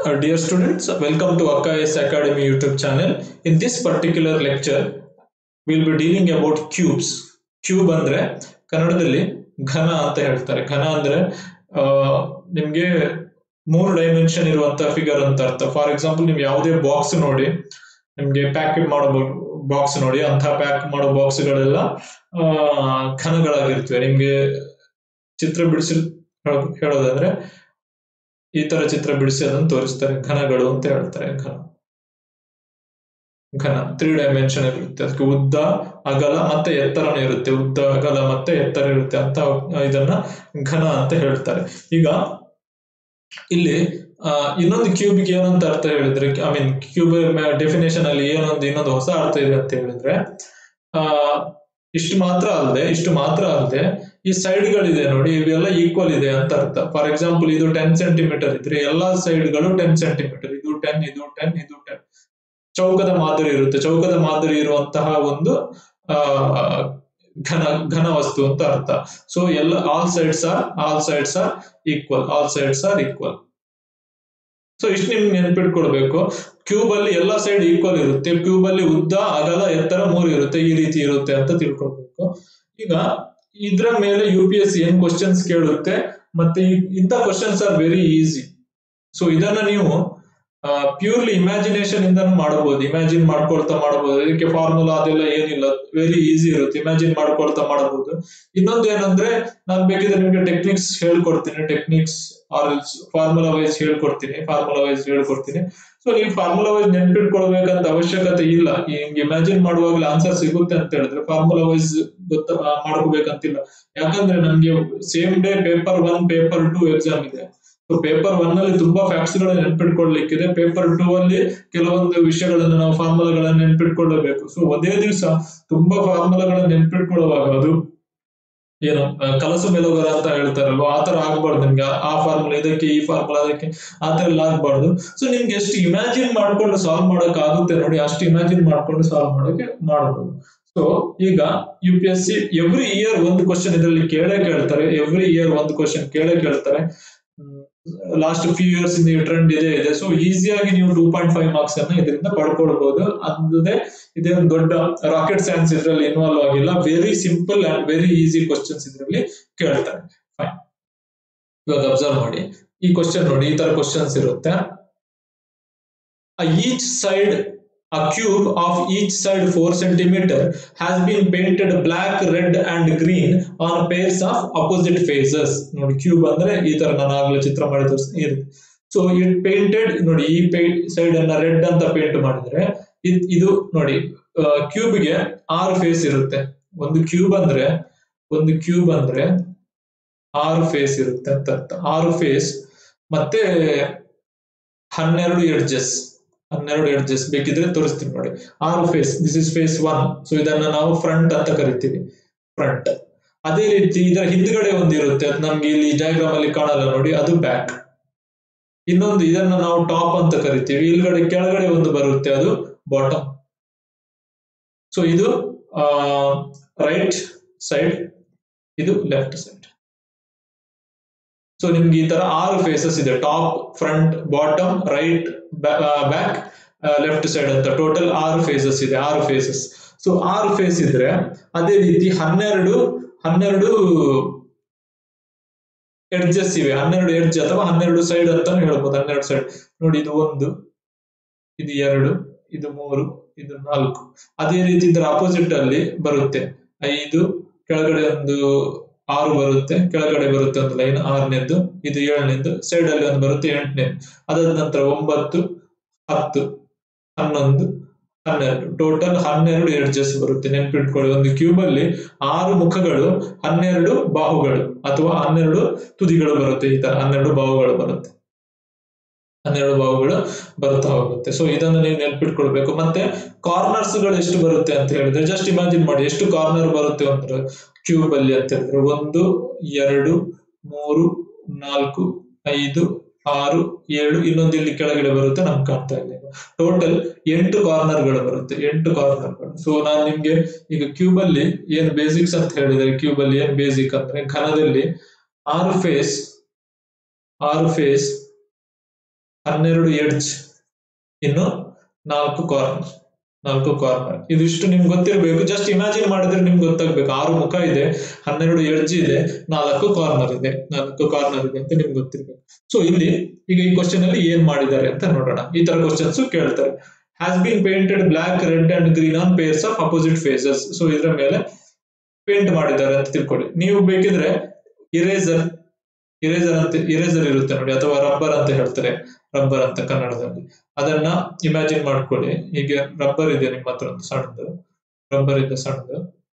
Uh, dear students, welcome to Akkais Academy YouTube channel. In this particular lecture, we'll be dealing about cubes. Cube ಅಂದ್ರೆ ಕನ್ನಡದಲ್ಲಿ ಘನ ಅಂತ ಹೇಳ್ತಾರೆ ಘನ ಅಂದ್ರೆ ಆ, ನಿಮ್ಗೆ ಮೂರು ಡೈಮೆನ್ಷನ್ ಇರುವಂತ ಫಿಗರ್ ಅಂತ ಅರ್ಥ ಫಾರ್ ಎಕ್ಸಾಂಪಲ್ ನೀವು ಯಾವುದೇ ಬಾಕ್ಸ್ ನೋಡಿ ನಿಮ್ಗೆ ಪ್ಯಾಕ್ ಮಾಡೋ ಬಾಕ್ಸ್ ನೋಡಿ ಅಂತ ಪ್ಯಾಕ್ ಮಾಡೋ ಬಾಕ್ಸ್ಗಳೆಲ್ಲ ಘನಗಳಾಗಿರ್ತವೆ ನಿಮ್ಗೆ ಚಿತ್ರ ಬಿಡಿಸಿ ಹೇಳೋ- ಹೇಳೋದಾದ್ರೆ ಈ ತರ ಚಿತ್ರ ಬಿಡಿಸಿ ಅದನ್ನು ತೋರಿಸ್ತಾರೆ ಘನಗಳು ಅಂತ ಹೇಳ್ತಾರೆ ಘನ ಘನ ತ್ರೀ ಡೈಮೆನ್ಷನ್ ಇರುತ್ತೆ ಅದಕ್ಕೆ ಉದ್ದ ಅಗಲ ಮತ್ತೆ ಎತ್ತರನೂ ಇರುತ್ತೆ ಉದ್ದ ಅಗಲ ಮತ್ತೆ ಎತ್ತರ ಇರುತ್ತೆ ಅಂತ ಇದನ್ನ ಘನ ಅಂತ ಹೇಳ್ತಾರೆ ಈಗ ಇಲ್ಲಿ ಆ, ಇನ್ನೊಂದು ಕ್ಯೂಬ್ಗೆ ಏನಂತ ಅರ್ಥ ಹೇಳಿದ್ರೆ ಐ ಮೀನ್ ಕ್ಯೂಬ್ ಡೆಫಿನೇಷನ್ ಅಲ್ಲಿ ಏನೊಂದು ಇನ್ನೊಂದು ಹೊಸ ಅರ್ಥ ಇದೆ ಅಂತ ಹೇಳಿದ್ರೆ ಆ ಇಷ್ಟು ಮಾತ್ರ ಅಲ್ಲದೆ ಇಷ್ಟು ಮಾತ್ರ ಅಲ್ಲದೆ ಈ ಸೈಡ್ ಗಳಿದೆ ನೋಡಿ ಇವೆಲ್ಲ ಈಕ್ವಲ್ ಇದೆ ಅಂತ ಅರ್ಥ ಫಾರ್ ಎಕ್ಸಾಂಪಲ್ ಇದು ಟೆನ್ ಸೆಂಟಿಮೀಟರ್ ಇದ್ರೆ ಎಲ್ಲಾ ಸೈಡ್ ಗಳು ಟೆನ್ ಸೆಂಟಿಮೀಟರ್ ಇದು ಟೆನ್ ಇದು ಟೆನ್ ಇದು ಟೆನ್ ಚೌಕದ ಮಾದರಿ ಇರುತ್ತೆ ಚೌಕದ ಮಾದರಿ ಇರುವಂತಹ ಒಂದು ಆ ಘನ ಘನ ವಸ್ತು ಅಂತ ಅರ್ಥ ಸೊ ಎಲ್ಲ all sides are all sides are equal all sides are equal so ಇಷ್ಟು ನಿಮ್ಗೆ ನೆನ್ಪಿಟ್ಕೊಳ್ಬೇಕು ಕ್ಯೂಬ್ ಅಲ್ಲಿ ಎಲ್ಲಾ ಸೈಡ್ ಈಕ್ವಲ್ ಇರುತ್ತೆ ಕ್ಯೂಬ್ ಅಲ್ಲಿ ಉದ್ದ ಅಗಲ ಎತ್ತರ ಮೂರು ಇರುತ್ತೆ ಈ ರೀತಿ ಇರುತ್ತೆ ಅಂತ ತಿಳ್ಕೊಳ್ಬೇಕು ಈಗ ಇದ್ರ ಮೇಲೆ ಯು ಪಿ ಎಸ್ ಏನ್ ಕ್ವಶನ್ಸ್ ಕೇಳುತ್ತೆ ಮತ್ತೆ ಇ- ಇಂಥ questions are very easy so ಇದನ್ನ ನೀವು ಪ್ಯೂರ್ಲಿ ಇಮ್ಯಾಜಿನೇಷನ್ ಇಂದನೂ ಮಾಡಬಹುದು ಇಮ್ಯಾಜಿನ್ ಮಾಡ್ಕೊಳ್ತಾ ಮಾಡಬಹುದು ಇದಕ್ಕೆ ಫಾರ್ಮುಲಾ ಅದೆಲ್ಲ ಏನಿಲ್ಲ ವೆರಿ ಈಸಿ ಇರುತ್ತೆ ಇಮ್ಯಾಜಿನ್ ಮಾಡ್ಕೊಳ್ತಾ ಮಾಡಬಹುದು ಇನ್ನೊಂದು ಏನಂದ್ರೆ ನಾನು ಬೇಕಿದ್ರೆ ನಿಮ್ಗೆ ಟೆಕ್ನಿಕ್ಸ್ ಹೇಳ್ಕೊಡ್ತೀನಿ ಟೆಕ್ನಿಕ್ಸ್ ಆರ್ ಫಾರ್ಮುಲಾ ವೈಸ್ ಹೇಳ್ಕೊಡ್ತೀನಿ ಫಾರ್ಮುಲಾ ವೈಸ್ ಹೇಳ್ಕೊಡ್ತೀನಿ ಸೊ ನೀವು ಫಾರ್ಮುಲಾ ವೈಸ್ ನೆನ್ಪಿಟ್ಕೊಳ್ಬೇಕಂತ ಅವಶ್ಯಕತೆ ಇಲ್ಲ ಹಿಂಗ್ ಇಮ್ಯಾಜಿನ್ ಮಾಡುವಾಗಲೇ ಆನ್ಸರ್ ಸಿಗುತ್ತೆ ಅಂತ ಹೇಳಿದ್ರೆ ಫಾರ್ಮುಲಾ ವೈಸ್ ಗೊತ್ತ ಆ, ಮಾಡ್ಕೋಬೇಕಂತಿಲ್ಲ ಯಾಕಂದ್ರೆ ನಮ್ಗೆ same day paper one paper two exam ಇದೆ ಸೊ ಪೇಪರ್ ಒನ್ ಅಲ್ಲಿ ತುಂಬಾ ಫ್ಯಾಕ್ಟ್ಸ್ ಗಳನ್ನ ನೆನ್ಪಿಟ್ಕೊಳ್ಲಿಕ್ಕಿದೆ ಪೇಪರ್ ಟೂ ಅಲ್ಲಿ ಕೆಲವೊಂದು ವಿಷಯಗಳನ್ನ ನಾವು ಫಾರ್ಮುಲಾಗಳನ್ನ ನೆನ್ಪಿಟ್ಕೊಳ್ಳಬೇಕು ಸೊ ಒಂದೇ ದಿವಸ ತುಂಬಾ ಫಾರ್ಮುಲಾಗಳನ್ನ ನೆನ್ಪಿಟ್ಕೊಳ್ಳುವಾಗ ಅದು ಏನು ಆ, ಕಲಸು ಮೆಲುಗರ ಅಂತ ಹೇಳ್ತಾರಲ್ವಾ ಆ ತರ ಆಗ್ಬಾರ್ದು ನಿಮ್ಗೆ ಆ- ಆ ಫಾರ್ಮುಲಾ ಇದಕ್ಕೆ ಈ ಫಾರ್ಮುಲಾ ಅದಕ್ಕೆ ಆ ತರ ಎಲ್ಲ ಆಗ್ಬಾರ್ದು ಸೊ ನಿಮ್ಗೆ ಎಷ್ಟು ಇಮ್ಯಾಜಿನ್ ಮಾಡ್ಕೊಂಡು ಸಾಲ್ವ್ ಮಾಡಕ್ ಆಗುತ್ತೆ ನೋಡಿ ಅಷ್ಟು ಇಮ್ಯಾಜಿನ್ ಮಾಡ್ಕೊಂಡು ಸಾಲ್ವ್ ಮಾಡೋಕೆ ಮಾಡಬಹುದು ಸೊ ಈಗ U P S C every year ಒಂದು ಕ್ವಶನ್ ಇದರಲ್ಲಿ ಕೇಳೇ ಕೇಳ್ತಾರೆ ಎವ್ರಿ ಇಯರ್ ಒಂದು ಕ್ವಶನ್ ಕೇಳೇ ಕೇಳ್ತಾರೆ ಲಾಸ್ಟ್ ಫ್ಯೂ ಇಯರ್ಸ್ ಇಂದ ಈ ಟ್ರೆಂಡ್ ಇದೆ ಇದೆ ಸೊ ಈಸಿಯಾಗಿ ನೀವು ಟೂ ಪಾಯಿಂಟ್ ಫೈವ್ ಮಾರ್ಕ್ಸ್ ಅನ್ನ ಇದರಿಂದ ಪಡ್ಕೊಳ್ಬಹುದು ಅಲ್ಲದೆ ಇದೇನು ದೊಡ್ಡ ರಾಕೆಟ್ ಸೈನ್ಸ್ ಇದರಲ್ಲಿ ಇನ್ವಾಲ್ವ್ ಆಗಿಲ್ಲ very simple and very easy questions ಇದರಲ್ಲಿ ಕೇಳ್ತಾರೆ ಫೈನ್ ಇವಾಗ ಅಬ್ಸರ್ವ್ ಮಾಡಿ ಈ ಕ್ವಶನ್ ನೋಡಿ ಈ ತರ ಕ್ವಶನ್ಸ್ ಇರುತ್ತೆ each side a cube of each side 4 centimeter has been painted black red and green on pairs of opposite faces ನೋಡಿ ಕ್ಯೂಬ್ ಅಂದ್ರೆ ಈ ತರ ನಾನು ಆಗ್ಲೇ ಚಿತ್ರ ಮಾಡಿ ತೋರಿಸ್ತೀನಿ ಸೊ ಇಟ್ ಪೇಂಟೆಡ್ ನೋಡಿ ಈ ಸೈಡ್ ಅನ್ನ ರೆಡ್ ಅಂತ ಪೇಂಟ್ ಮಾಡಿದ್ರೆ ಇದ್- ಇದು ನೋಡಿ ಕ್ಯೂಬ್ ಗೆ ಆರು ಫೇಸ್ ಇರುತ್ತೆ ಒಂದು ಕ್ಯೂಬ್ ಅಂದ್ರೆ ಒಂದು ಕ್ಯೂಬ್ ಅಂದ್ರೆ ಆರು ಫೇಸ್ ಇರುತ್ತೆ ಅಂತ ಅರ್ಥ ಆರು ಫೇಸ್ ಮತ್ತೆ ಹನ್ನೆರಡು ಎಡ್ಜಸ್ ಹನ್ನೆರಡು ಎಡ್ಜಸ್ ಬೇಕಿದ್ರೆ ತೋರಿಸ್ತೀನಿ ನೋಡಿ ಆರು face this is face one so ಇದನ್ನ ನಾವು ಫ್ರಂಟ್ ಅಂತ ಕರಿತೀವಿ ಫ್ರಂಟ್ ಅದೇ ರೀತಿ ಇದರ ಹಿಂದ್ಗಡೆ ಒಂದು ಇರುತ್ತೆ ಅದು ನಮ್ಗೆ ಇಲ್ಲಿ ಡಯಾಗ್ರಾಮ್ ಅಲ್ಲಿ ಕಾಣಲ್ಲ ನೋಡಿ ಅದು ಬ್ಯಾಕ್ ಇನ್ನೊಂದು ಇದನ್ನ ನಾವು ಟಾಪ್ ಅಂತ ಕರಿತೀವಿ ಇಲ್ಗಡೆ ಕೆಳಗಡೆ ಒಂದು ಬರುತ್ತೆ ಅದು ಬಾಟಮ್ ಸೊ ಇದು ರೈಟ್ ಸೈಡ್ ಇದು ಲೆಫ್ಟ್ ಸೈಡ್ ಸೊ ನಿಮ್ಗೆ ಈ ತರ ಆರು ಫೇಸಸ್ ಇದೆ top front bottom right back left side ಅಂತ ಟೋಟಲ್ ಆರು ಫೇಸಸ್ ಇದೆ ಆರು ಫೇಸಸ್ ಸೊ ಆರು ಫೇಸ್ ಇದ್ರೆ ಅದೇ ರೀತಿ ಹನ್ನೆರಡು ಹನ್ನೆರಡು ಎಡ್ಜಸ್ ಇವೆ ಹನ್ನೆರಡು ಎಡ್ಜ್ ಅಥವಾ ಹನ್ನೆರಡು ಸೈಡ್ ಅಂತಾನು ಹೇಳ್ಬೋದು ಹನ್ನೆರಡು ಸೈಡ್ ನೋಡಿ ಇದು ಒಂದು ಇದು ಎರಡು ಇದು ಮೂರು ಇದು ನಾಲ್ಕು ಅದೇ ರೀತಿ ಇದರ ಅಪೋಸಿಟ್ ಅಲ್ಲಿ ಬರುತ್ತೆ ಐದು ಕೆಳಗಡೆ ಒಂದು ಆರು ಬರುತ್ತೆ ಕೆಳಗಡೆ ಬರುತ್ತೆ ಒಂದು ಲೈನ್ ಆರನೇದ್ದು ಇದು ಏಳನೇದ್ದು ಸೈಡ್ ಅಲ್ಲಿ ಒಂದು ಬರುತ್ತೆ ಎಂಟನೇದು ಅದಾದ ನಂತರ ಒಂಬತ್ತು ಹತ್ತು ಹನ್ನೊಂದು ಹನ್ನೆರಡು ಟೋಟಲ್ ಹನ್ನೆರಡು ಎಡ್ಜಸ್ ಬರುತ್ತೆ ನೆನ್ಪಿಟ್ಕೊಳ್ಳಿ ಒಂದು ಕ್ಯೂಬ್ ಅಲ್ಲಿ ಆರು ಮುಖಗಳು ಹನ್ನೆರಡು ಬಾಹುಗಳು ಅಥವಾ ಹನ್ನೆರಡು ತುದಿಗಳು ಬರುತ್ತೆ ಈ ತರ ಹನ್ನೆರಡು ಬಾಹುಗಳು ಬರುತ್ತೆ ಹನ್ನೆರಡು ಬಾಹುಗಳು ಬರ್ತಾ ಹೋಗುತ್ತೆ ಸೊ ಇದನ್ನು ನೀವು ನೆನ್ಪಿಟ್ಕೊಳ್ಬೇಕು ಮತ್ತೆ ಕಾರ್ನರ್ಸ್ ಗಳು ಎಷ್ಟು ಬರುತ್ತೆ ಅಂತ ಹೇಳಿದ್ರೆ ಜಸ್ಟ್ ಇಮ್ಯಾಜಿನ್ ಮಾಡಿ ಎಷ್ಟು ಕಾರ್ನರ್ ಬರುತ್ತೆ ಅಂದ್ರೆ ಕ್ಯೂಬ್ ಅಲ್ಲಿ ಅಂತ ಹೇಳಿದ್ರೆ ಒಂದು ಎರಡು ಮೂರು ನಾಲ್ಕು ಐದು ಆರು ಏಳು ಇನ್ನೊಂದು ಇಲ್ಲಿ ಕೆಳಗಡೆ ಬರುತ್ತೆ ನಮ್ಗೆ ಕಾಣ್ತಾ ಇಲ್ಲ ಟೋಟಲ್ ಎಂಟು ಕಾರ್ನರ್ ಗಳು ಬರುತ್ತೆ ಎಂಟು ಕಾರ್ನರ್ ಗಳು ಸೊ ನಾನು ನಿಮ್ಗೆ ಈಗ ಕ್ಯೂಬ್ ಅಲ್ಲಿ ಏನ್ ಬೇಸಿಕ್ಸ್ ಅಂತ ಹೇಳಿದ್ರೆ ಕ್ಯೂಬ್ ಅಲ್ಲಿ ಏನ್ ಬೇಸಿಕ್ ಅಂದ್ರೆ ಘನದಲ್ಲಿ ಆರು ಫೇಸ್ ಆರು ಫೇಸ್ ಹನ್ನೆರಡು ಎಡ್ಜ್ ಇನ್ನು ನಾಲ್ಕು ಕಾರ್ನರ್ ನಾಲ್ಕು ಕಾರ್ನರ್ ಇದಿಷ್ಟು ನಿಮ್ಗೆ ಗೊತ್ತಿರಬೇಕು ಜಸ್ಟ್ ಇಮ್ಯಾಜಿನ್ ಮಾಡಿದ್ರೆ ನಿಮ್ಗೆ ಗೊತ್ತಾಗ್ಬೇಕು ಆರು ಮುಖ ಇದೆ ಹನ್ನೆರಡು ಎಡ್ಜ್ ಇದೆ ನಾಲ್ಕು ಕಾರ್ನರ್ ಇದೆ ನಾಲ್ಕು ಕಾರ್ನರ್ ಇದೆ ಅಂತ ನಿಮ್ಗೆ ಗೊತ್ತಿರ್ಬೇಕು ಸೊ ಇಲ್ಲಿ ಈಗ ಈ ಕ್ವಶನ್ ಅಲ್ಲಿ ಏನ್ ಮಾಡಿದ್ದಾರೆ ಅಂತ ನೋಡೋಣ ಈ ತರ ಕ್ವಶನ್ಸ್ ಕೇಳ್ತಾರೆ has been painted black red and green on pairs of opposite faces so ಇದರ ಮೇಲೆ ಪೇಂಟ್ ಮಾಡಿದ್ದಾರೆ ಅಂತ ತಿಳ್ಕೊಳ್ಳಿ ನೀವು ಬೇಕಿದ್ರೆ ಇರೇಸರ್ ಇರೇಸರ್ ಅಂತ ಇರೇಸರ್ ಇರುತ್ತೆ ನೋಡಿ ಅಥವಾ ರಬ್ಬರ್ ಅಂತ ಹೇಳ್ತಾರೆ ರಬ್ಬರ್ ಅಂತ ಕನ್ನಡದಲ್ಲಿ ಅದನ್ನ ಇಮ್ಯಾಜಿನ್ ಮಾಡ್ಕೊಳ್ಳಿ ಹೀಗೆ ರಬ್ಬರ್ ಇದೆ ನಿಮ್ಮ ಹತ್ರ ಒಂದು ಸಣ್ಣದು ರಬ್ಬರ್ ಇದೆ ಸಣ್ಣದು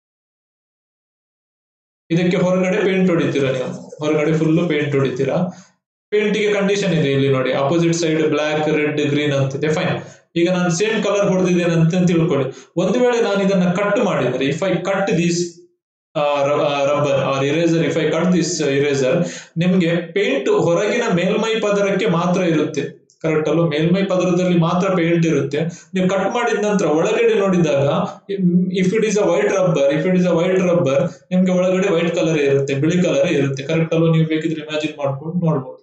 ಇದಕ್ಕೆ ಹೊರಗಡೆ ಪೇಂಟ್ ಹೊಡಿತೀರಾ ನೀವು ಹೊರಗಡೆ ಫುಲ್ಲು ಪೇಂಟ್ ಹೊಡಿತೀರಾ ಪೇಂಟಿಗೆ ಕಂಡೀಷನ್ ಇದೆ ಇಲ್ಲಿ ನೋಡಿ opposite side black red green ಅಂತಿದೆ ಫೈನ್ ಈಗ ನಾನು ಸೇಮ್ ಕಲರ್ ಹೊಡೆದಿದ್ದೇನೆ ಅಂತ ತಿಳ್ಕೊಳ್ಳಿ ಒಂದು ವೇಳೆ ನಾನು ಇದನ್ನ ಕಟ್ ಮಾಡಿದರೆ if I cut this rubber or eraser if I cut this eraser ನಿಮ್ಗೆ ಪೇಂಟ್ ಹೊರಗಿನ ಮೇಲ್ಮೈ ಪದರಕ್ಕೆ ಮಾತ್ರ ಇರುತ್ತೆ ಕರೆಕ್ಟ್ ಅಲ್ವಾ ಮೇಲ್ಮೈ ಪದರದಲ್ಲಿ ಮಾತ್ರ ಪೇಂಟ್ ಇರುತ್ತೆ ನೀವು ಕಟ್ ಮಾಡಿದ ನಂತರ ಒಳಗಡೆ ನೋಡಿದಾಗ if it is a white rubber if it is a white rubber ನಿಮ್ಗೆ ಒಳಗಡೆ ವೈಟ್ ಕಲರ್ ಇರುತ್ತೆ ಬಿಳಿ ಕಲರ್ ಇರುತ್ತೆ ಕರೆಕ್ಟ್ ಅಲ್ವಾ ನೀವು ಬೇಕಿದ್ರೆ ಇಮ್ಯಾಜಿನ್ ಮಾಡ್ಕೊಂಡು ನೋಡ್ಬೋದು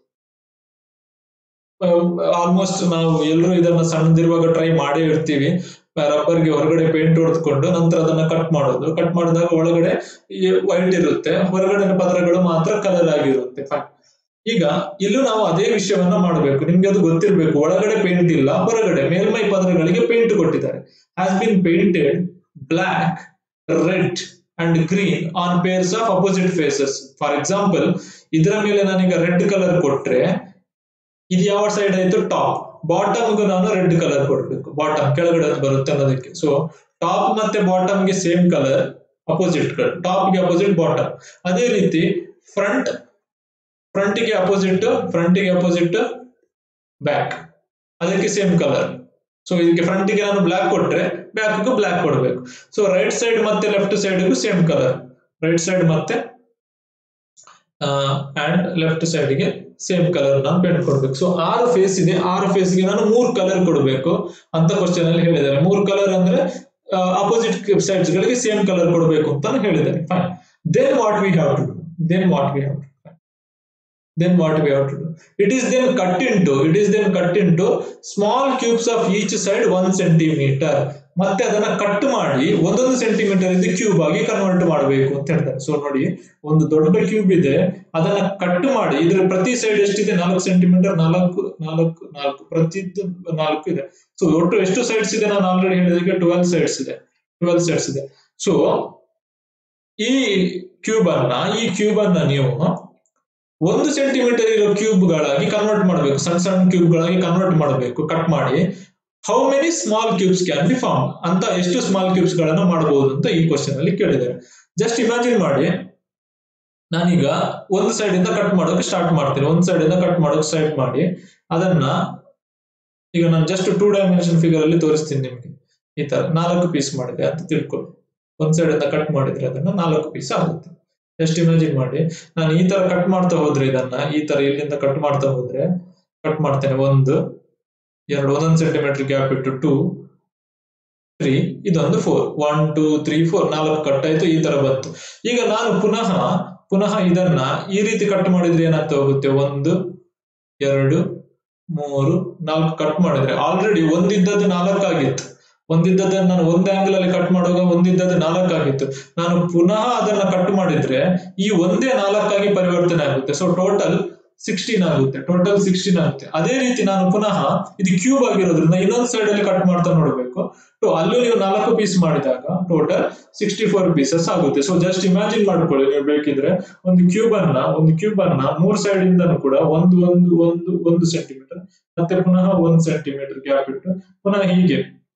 ಆಲ್ಮೋಸ್ಟ್ ನಾವು ಎಲ್ಲರೂ ಇದನ್ನ ಸಣ್ಣದಿರುವಾಗ ಟ್ರೈ ಮಾಡೇ ಇರ್ತೀವಿ ರಬ್ಬರ್ಗೆ ಹೊರಗಡೆ ಪೇಂಟ್ ಹೊಡೆದುಕೊಂಡು ನಂತರ ಅದನ್ನ ಕಟ್ ಮಾಡೋದು ಕಟ್ ಮಾಡಿದಾಗ ಒಳಗಡೆ ವೈಟ್ ಇರುತ್ತೆ ಹೊರಗಡೆ ಪದರಗಳು ಮಾತ್ರ ಕಲರ್ ಆಗಿರುತ್ತೆ ಫೈನ್ ಈಗ ಇಲ್ಲೂ ನಾವು ಅದೇ ವಿಷಯವನ್ನ ಮಾಡಬೇಕು ನಿಮ್ಗೆ ಅದು ಗೊತ್ತಿರಬೇಕು ಒಳಗಡೆ ಪೇಂಟ್ ಇಲ್ಲ ಹೊರಗಡೆ ಮೇಲ್ಮೈ ಪದರಗಳಿಗೆ ಪೇಂಟ್ ಕೊಟ್ಟಿದ್ದಾರೆ has been painted black red and green on pairs of opposite faces for example ಇದರ ಮೇಲೆ ನಾನೀಗ ರೆಡ್ ಕಲರ್ ಕೊಟ್ರೆ ಇದು ಯಾವ ಸೈಡ್ ಆಯ್ತು ಟಾಪ್ ಬಾಟಮ್ಗೂ ನಾನು ರೆಡ್ ಕಲರ್ ಕೊಡ್ಬೇಕು ಬಾಟಮ್ ಕೆಳಗಡೆ ಬರುತ್ತೆ ಅನ್ನೋದಕ್ಕೆ ಸೊ ಟಾಪ್ ಮತ್ತೆ ಬಾಟಮ್ಗೆ ಸೇಮ್ ಕಲರ್ ಅಪೋಸಿಟ್ ಗಳು ಟಾಪ್ಗೆ ಅಪೋಸಿಟ್ ಬಾಟಮ್ ಅದೇ ರೀತಿ ಫ್ರಂಟ್ ಫ್ರಂಟಿಗೆ ಅಪೋಸಿಟ್ ಫ್ರಂಟಿಗೆ ಅಪೋಸಿಟ್ ಬ್ಯಾಕ್ ಅದಕ್ಕೆ ಸೇಮ್ ಕಲರ್ ಸೊ ಇದಕ್ಕೆ ಫ್ರಂಟಿಗೆ ನಾನು ಬ್ಲಾಕ್ ಕೊಟ್ರೆ ಬ್ಯಾಕ್ಗೂ ಬ್ಲಾಕ್ ಕೊಡಬೇಕು ಸೊ ರೈಟ್ ಸೈಡ್ ಮತ್ತೆ ಲೆಫ್ಟ್ ಸೈಡ್ಗೂ ಸೇಮ್ ಕಲರ್ ರೈಟ್ ಸೈಡ್ ಮತ್ತೆ ಅಂಡ್ ಲೆಫ್ಟ್ ಸೈಡ್ಗೆ ಸೇಮ್ ಕಲರ್ ನಾನು ಪೇಂಟ್ ಕೊಡ್ಬೇಕು ಸೊ ಆರು ಫೇಸ್ ಇದೆ ಆರು ಫೇಸ್ಗೆ ನಾನು ಮೂರು ಕಲರ್ ಕೊಡಬೇಕು ಅಂತ ಕ್ವಶನ್ ಅಲ್ಲಿ ಹೇಳಿದ್ದಾರೆ ಮೂರು ಕಲರ್ ಅಂದ್ರೆ ಅಪೋಸಿಟ್ ಸೈಡ್ಸ್ ಗಳಿಗೆ ಸೇಮ್ ಕಲರ್ ಕೊಡಬೇಕು ಅಂತ ಹೇಳಿದ್ದಾರೆ fine then what we have to do then what we have to then what we have to do it is then cut into it is then cut into small cubes of each side one centimeter ಮತ್ತೆ ಅದನ್ನ cut ಮಾಡಿ ಒಂದೊಂದು centimetre ಇಂದ cube ಆಗಿ convert ಮಾಡಬೇಕು ಅಂತ ಹೇಳ್ತಾರೆ so ನೋಡಿ ಒಂದು ದೊಡ್ಡ ಕ್ಯೂಬ್ ಇದೆ ಅದನ್ನ ಕಟ್ ಮಾಡಿ ಇದ್ರ ಪ್ರತಿ ಸೈಡ್ ಎಷ್ಟಿದೆ ನಾಲ್ಕು ಸೆಂಟಿಮೀಟರ್ ನಾಲ್ಕು ನಾಲ್ಕು ನಾಲ್ಕು ಪ್ರತಿ ನಾಲ್ಕು ಇದೆ ಸೊ ಒಟ್ಟು ಎಷ್ಟು ಸೈಡ್ಸ್ ಇದೆ ನಾನು ಆಲ್ರೆಡಿ ಹೇಳಿದಕ್ಕೆ ಟ್ವೆಲ್ ಸೈಡ್ಸ್ ಇದೆ ಟ್ವೆಲ್ ಸೈಡ್ಸ್ ಇದೆ ಸೊ ಈ ಕ್ಯೂಬ್ ಅನ್ನ ಈ ಕ್ಯೂಬ್ ಅನ್ನ ನೀವು ಒಂದು ಸೆಂಟಿಮೀಟರ್ ಇರೋ ಕ್ಯೂಬ್ಗಳಾಗಿ ಕನ್ವರ್ಟ್ ಮಾಡಬೇಕು ಸಣ್ಣ ಸಣ್ಣ ಕ್ಯೂಬ್ಗಳಾಗಿ ಕನ್ವರ್ಟ್ ಮಾಡಬೇಕು ಕಟ್ ಮಾಡಿ how many small cubes can be form ಅಂತ ಎಷ್ಟು ಸ್ಮಾಲ್ ಕ್ಯೂಬ್ಸ್ ಗಳನ್ನ ಮಾಡಬಹುದು ಅಂತ ಈ ಕ್ವಶನ್ ಅಲ್ಲಿ ಕೇಳಿದ್ದಾರೆ ಜಸ್ಟ್ ಇಮ್ಯಾಜಿನ್ ಮಾಡಿ ನಾನೀಗ ಒಂದು ಸೈಡ್ ಇಂದ ಕಟ್ ಮಾಡೋಕೆ ಸ್ಟಾರ್ಟ್ ಮಾಡ್ತೀನಿ ಒಂದು ಸೈಡ್ ಇಂದ ಕಟ್ ಮಾಡೋಕೆ ಸ್ಟಾರ್ಟ್ ಮಾಡಿ ಅದನ್ನ ಈಗ ನಾನು ಜಸ್ಟ್ ಟೂ ಡೈಮೆನ್ಷನ್ ಫಿಗರ್ ಅಲ್ಲಿ ತೋರಿಸ್ತೀನಿ ನಿಮ್ಗೆ ಈ ತರ ನಾಲ್ಕು ಪೀಸ್ ಮಾಡಿದೆ ಅಂತ ತಿಳ್ಕೊಳ್ಳಿ ಒಂದ್ ಸೈಡ್ ಇಂದ ಕಟ್ ಮಾಡಿದ್ರೆ ಅದನ್ನ ನಾಲ್ಕು ಪೀಸ್ ಆಗುತ್ತೆ ಜಸ್ಟ್ ಇಮ್ಯಾಜಿನ್ ಮಾಡಿ ನಾನು ಈ ತರ ಕಟ್ ಮಾಡ್ತಾ ಹೋದ್ರೆ ಇದನ್ನ ಈ ತರ ಇಲ್ಲಿಂದ ಕಟ್ ಮಾಡ್ತಾ ಹೋದ್ರೆ ಕಟ್ ಮಾಡ್ತೇನೆ ಒಂದು ಎರಡು ಒಂದೊಂದು ಸೆಂಟಿಮೀಟರ್ ಗ್ಯಾಪ್ ಇಟ್ಟು ಟೂ ತ್ರೀ ಇದೊಂದು four one two three four ನಾಲ್ಕು ಕಟ್ ಆಯ್ತು ಈ ತರ ಬಂತು ಈಗ ನಾನು ಪುನಃ ಪುನಃ ಇದನ್ನ ಈ ರೀತಿ ಕಟ್ ಮಾಡಿದ್ರೆ ಏನಾಗ್ತಾ ಹೋಗುತ್ತೆ ಒಂದು ಎರಡು ಮೂರು ನಾಲ್ಕು ಕಟ್ ಮಾಡಿದ್ರೆ ಆಲ್ರೆಡಿ ಒಂದಿದ್ದದ್ದು ನಾಲ್ಕು ಆಗಿತ್ತು ಒಂದಿದ್ದದನ್ನ ನಾನು ಒಂದ್ ಆಂಗಲ್ ಅಲ್ಲಿ ಕಟ್ ಮಾಡುವಾಗ ಒಂದಿದ್ದದ್ದು ನಾಲ್ಕಾಗಿತ್ತು ನಾನು ಪುನಃ ಅದನ್ನ ಕಟ್ ಮಾಡಿದ್ರೆ ಈ ಒಂದೇ ನಾಲ್ಕಾಗಿ ಪರಿವರ್ತನೆ ಆಗುತ್ತೆ ಸೊ ಟೋಟಲ್ ಸಿಕ್ಸ್ಟೀನ್ ಆಗುತ್ತೆ ಟೋಟಲ್ ಸಿಕ್ಸ್ಟೀನ್ ಆಗುತ್ತೆ ಅದೇ ರೀತಿ ನಾನು ಪುನಃ ಇದು ಕ್ಯೂಬ್ ಆಗಿರೋದ್ರಿಂದ ಇನ್ನೊಂದು ಸೈಡ್ ಅಲ್ಲಿ ಕಟ್ ಮಾಡ್ತಾ ನೋಡಬೇಕು ಸೊ ಅಲ್ಲೂ ನೀವು ನಾಲ್ಕು ಪೀಸ್ ಮಾಡಿದಾಗ ಟೋಟಲ್ ಸಿಕ್ಸ್ಟಿ ಫೋರ್ ಪೀಸಸ್ ಆಗುತ್ತೆ ಸೊ ಜಸ್ಟ್ ಇಮ್ಯಾಜಿನ್ ಮಾಡ್ಕೊಳ್ಳಿ ನೀವು ಬೇಕಿದ್ರೆ ಒಂದು ಕ್ಯೂಬ್ ಅನ್ನ ಒಂದು ಕ್ಯೂಬ್ ಅನ್ನ ಮೂರ್ ಸೈಡ್ ಇಂದನೂ ಕೂಡ ಒಂದು ಒಂದು ಒಂದು ಒಂದು ಸೆಂಟಿಮೀಟರ್ ಮತ್ತೆ ಪುನಃ ಒಂದ್ ಸೆಂಟಿಮೀಟರ್ ಗ್ಯಾಪ್ ಇಟ್ಟು ಪುನಃ ಹೀಗೆ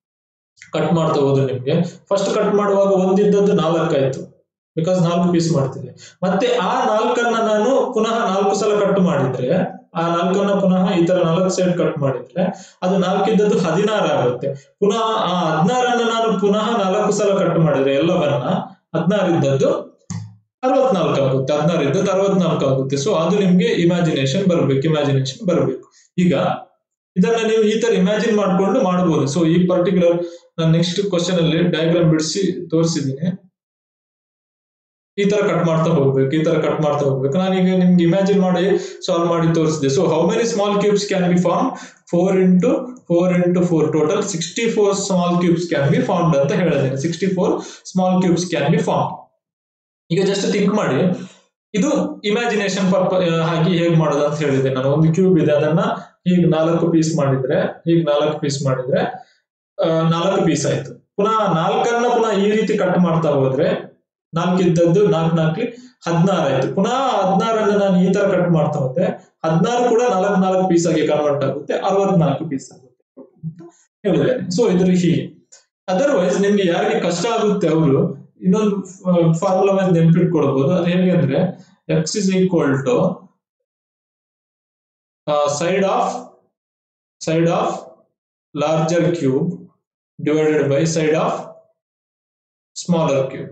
ಕಟ್ ಮಾಡ್ತಾ ಹೋದ್ರೆ ನಿಮ್ಗೆ ಫಸ್ಟ್ ಕಟ್ ಮಾಡುವಾಗ ಒಂದಿದ್ದದ್ದು ನಾಲ್ಕಾಯ್ತು ಬಿಕಾಸ್ ನಾಲ್ಕು ಪೀಸ್ ಮಾಡ್ತಿದೆ ಮತ್ತೆ ಆ ನಾಲ್ಕನ್ನ ನಾನು ಪುನಃ ನಾಲ್ಕು ಸಲ ಕಟ್ ಮಾಡಿದ್ರೆ ಆ ನಾಲ್ಕನ್ನ ಪುನಃ ಈ ತರ ನಾಲ್ಕು ಸೈಡ್ ಕಟ್ ಮಾಡಿದ್ರೆ ಅದು ನಾಲ್ಕಿದ್ದದ್ದು ಹದಿನಾರು ಆಗುತ್ತೆ ಪುನಃ ಆ ಹದಿನಾರನ್ನ ನಾನು ಪುನಃ ನಾಲ್ಕು ಸಲ ಕಟ್ ಮಾಡಿದ್ರೆ ಎಲ್ಲವನ್ನ ಹದಿನಾರು ಇದ್ದದ್ದು ಅರವತ್ನಾಲ್ಕು ಆಗುತ್ತೆ ಹದಿನಾರು ಇದ್ದದ್ದು ಅರವತ್ನಾಲ್ಕು ಆಗುತ್ತೆ ಸೊ ಅದು ನಿಮ್ಗೆ ಇಮ್ಯಾಜಿನೇಷನ್ ಬರಬೇಕು ಇಮ್ಯಾಜಿನೇಷನ್ ಬರಬೇಕು ಈಗ ಇದನ್ನ ನೀವು ಈ ತರ ಇಮ್ಯಾಜಿನ್ ಮಾಡ್ಕೊಂಡು ಮಾಡಬಹುದು ಸೊ ಈ ಪರ್ಟಿಕ್ಯುಲರ್ ನಾನು ನೆಕ್ಸ್ಟ್ ಕ್ವಶನ್ ಅಲ್ಲಿ ಡಯಾಗ್ರಾಮ್ ಬಿಡಿಸಿ ತೋರಿಸಿದ್ದೀನಿ ಈ ತರ ಕಟ್ ಮಾಡ್ತಾ ಹೋಗ್ಬೇಕು ಈ ತರ ಕಟ್ ಮಾಡ್ತಾ ಹೋಗ್ಬೇಕು ನಾನೀಗ ನಿಮ್ಗೆ ಇಮ್ಯಾಜಿನ್ ಮಾಡಿ ಸಾಲ್ವ್ ಮಾಡಿ ತೋರಿಸಿದೆ so how many small cubes can be form four into four into four total sixty four small cubes can be formed ಅಂತ ಹೇಳಿದ್ದೇನೆ sixty four small cubes can be form ಈಗ ಜಸ್ಟ್ ಥಿಂಕ್ ಮಾಡಿ ಇದು imagination ಪರ್ಪ ಹಾಗೆ ಹೇಗ್ ಮಾಡೋದು ಅಂತ ಹೇಳಿದೆ ನಾನು ಒಂದು ಕ್ಯೂಬ್ ಇದೆ ಅದನ್ನ ಹೀಗ್ ನಾಲ್ಕು ಪೀಸ್ ಮಾಡಿದ್ರೆ ಹೀಗ್ ನಾಲ್ಕು ಪೀಸ್ ಮಾಡಿದ್ರೆ ಆ, ನಾಲ್ಕು ಪೀಸ್ ಆಯ್ತು ಪುನಃ ನಾಲ್ಕನ್ನ ಪುನಃ ಈ ರೀತಿ ಕಟ್ ಮಾಡ್ತಾ ಹೋದ್ರೆ ನಾಲ್ಕು ಇದ್ದದ್ದು ನಾಲ್ಕು ನಾಲ್ಕು ಹದಿನಾರು ಆಯ್ತು ಪುನಃ ಹದಿನಾರನ್ನ ನಾನು ಈ ತರ ಕಟ್ ಮಾಡ್ತಾ ಹೋದ್ರೆ ಹದಿನಾರು ಕೂಡ ನಾಲ್ಕು ನಾಲ್ಕು ಪೀಸ್ ಆಗಿ ಕನ್ವರ್ಟ್ ಆಗುತ್ತೆ ಅರವತ್ನಾಲ್ಕು ಪೀಸ್ ಆಗುತ್ತೆ ಅಂತ ಹೇಳಿದ್ದೇನೆ ಸೊ ಇದ್ರಲ್ಲಿ ಹೀಗೆ ಅದರ್ವೈಸ್ ನಿಮ್ಗೆ ಯಾರಿಗೆ ಕಷ್ಟ ಆಗುತ್ತೆ ಅವರು ಇನ್ನೊಂದು ಫಾರ್ಮುಲಾ ವೈಸ್ ನೆನ್ಪಿಟ್ಕೊಳ್ಬಹುದು ಅದು ಹೇಗೆ ಅಂದ್ರೆ X is equal to side of side of larger cube divided by side of smaller cube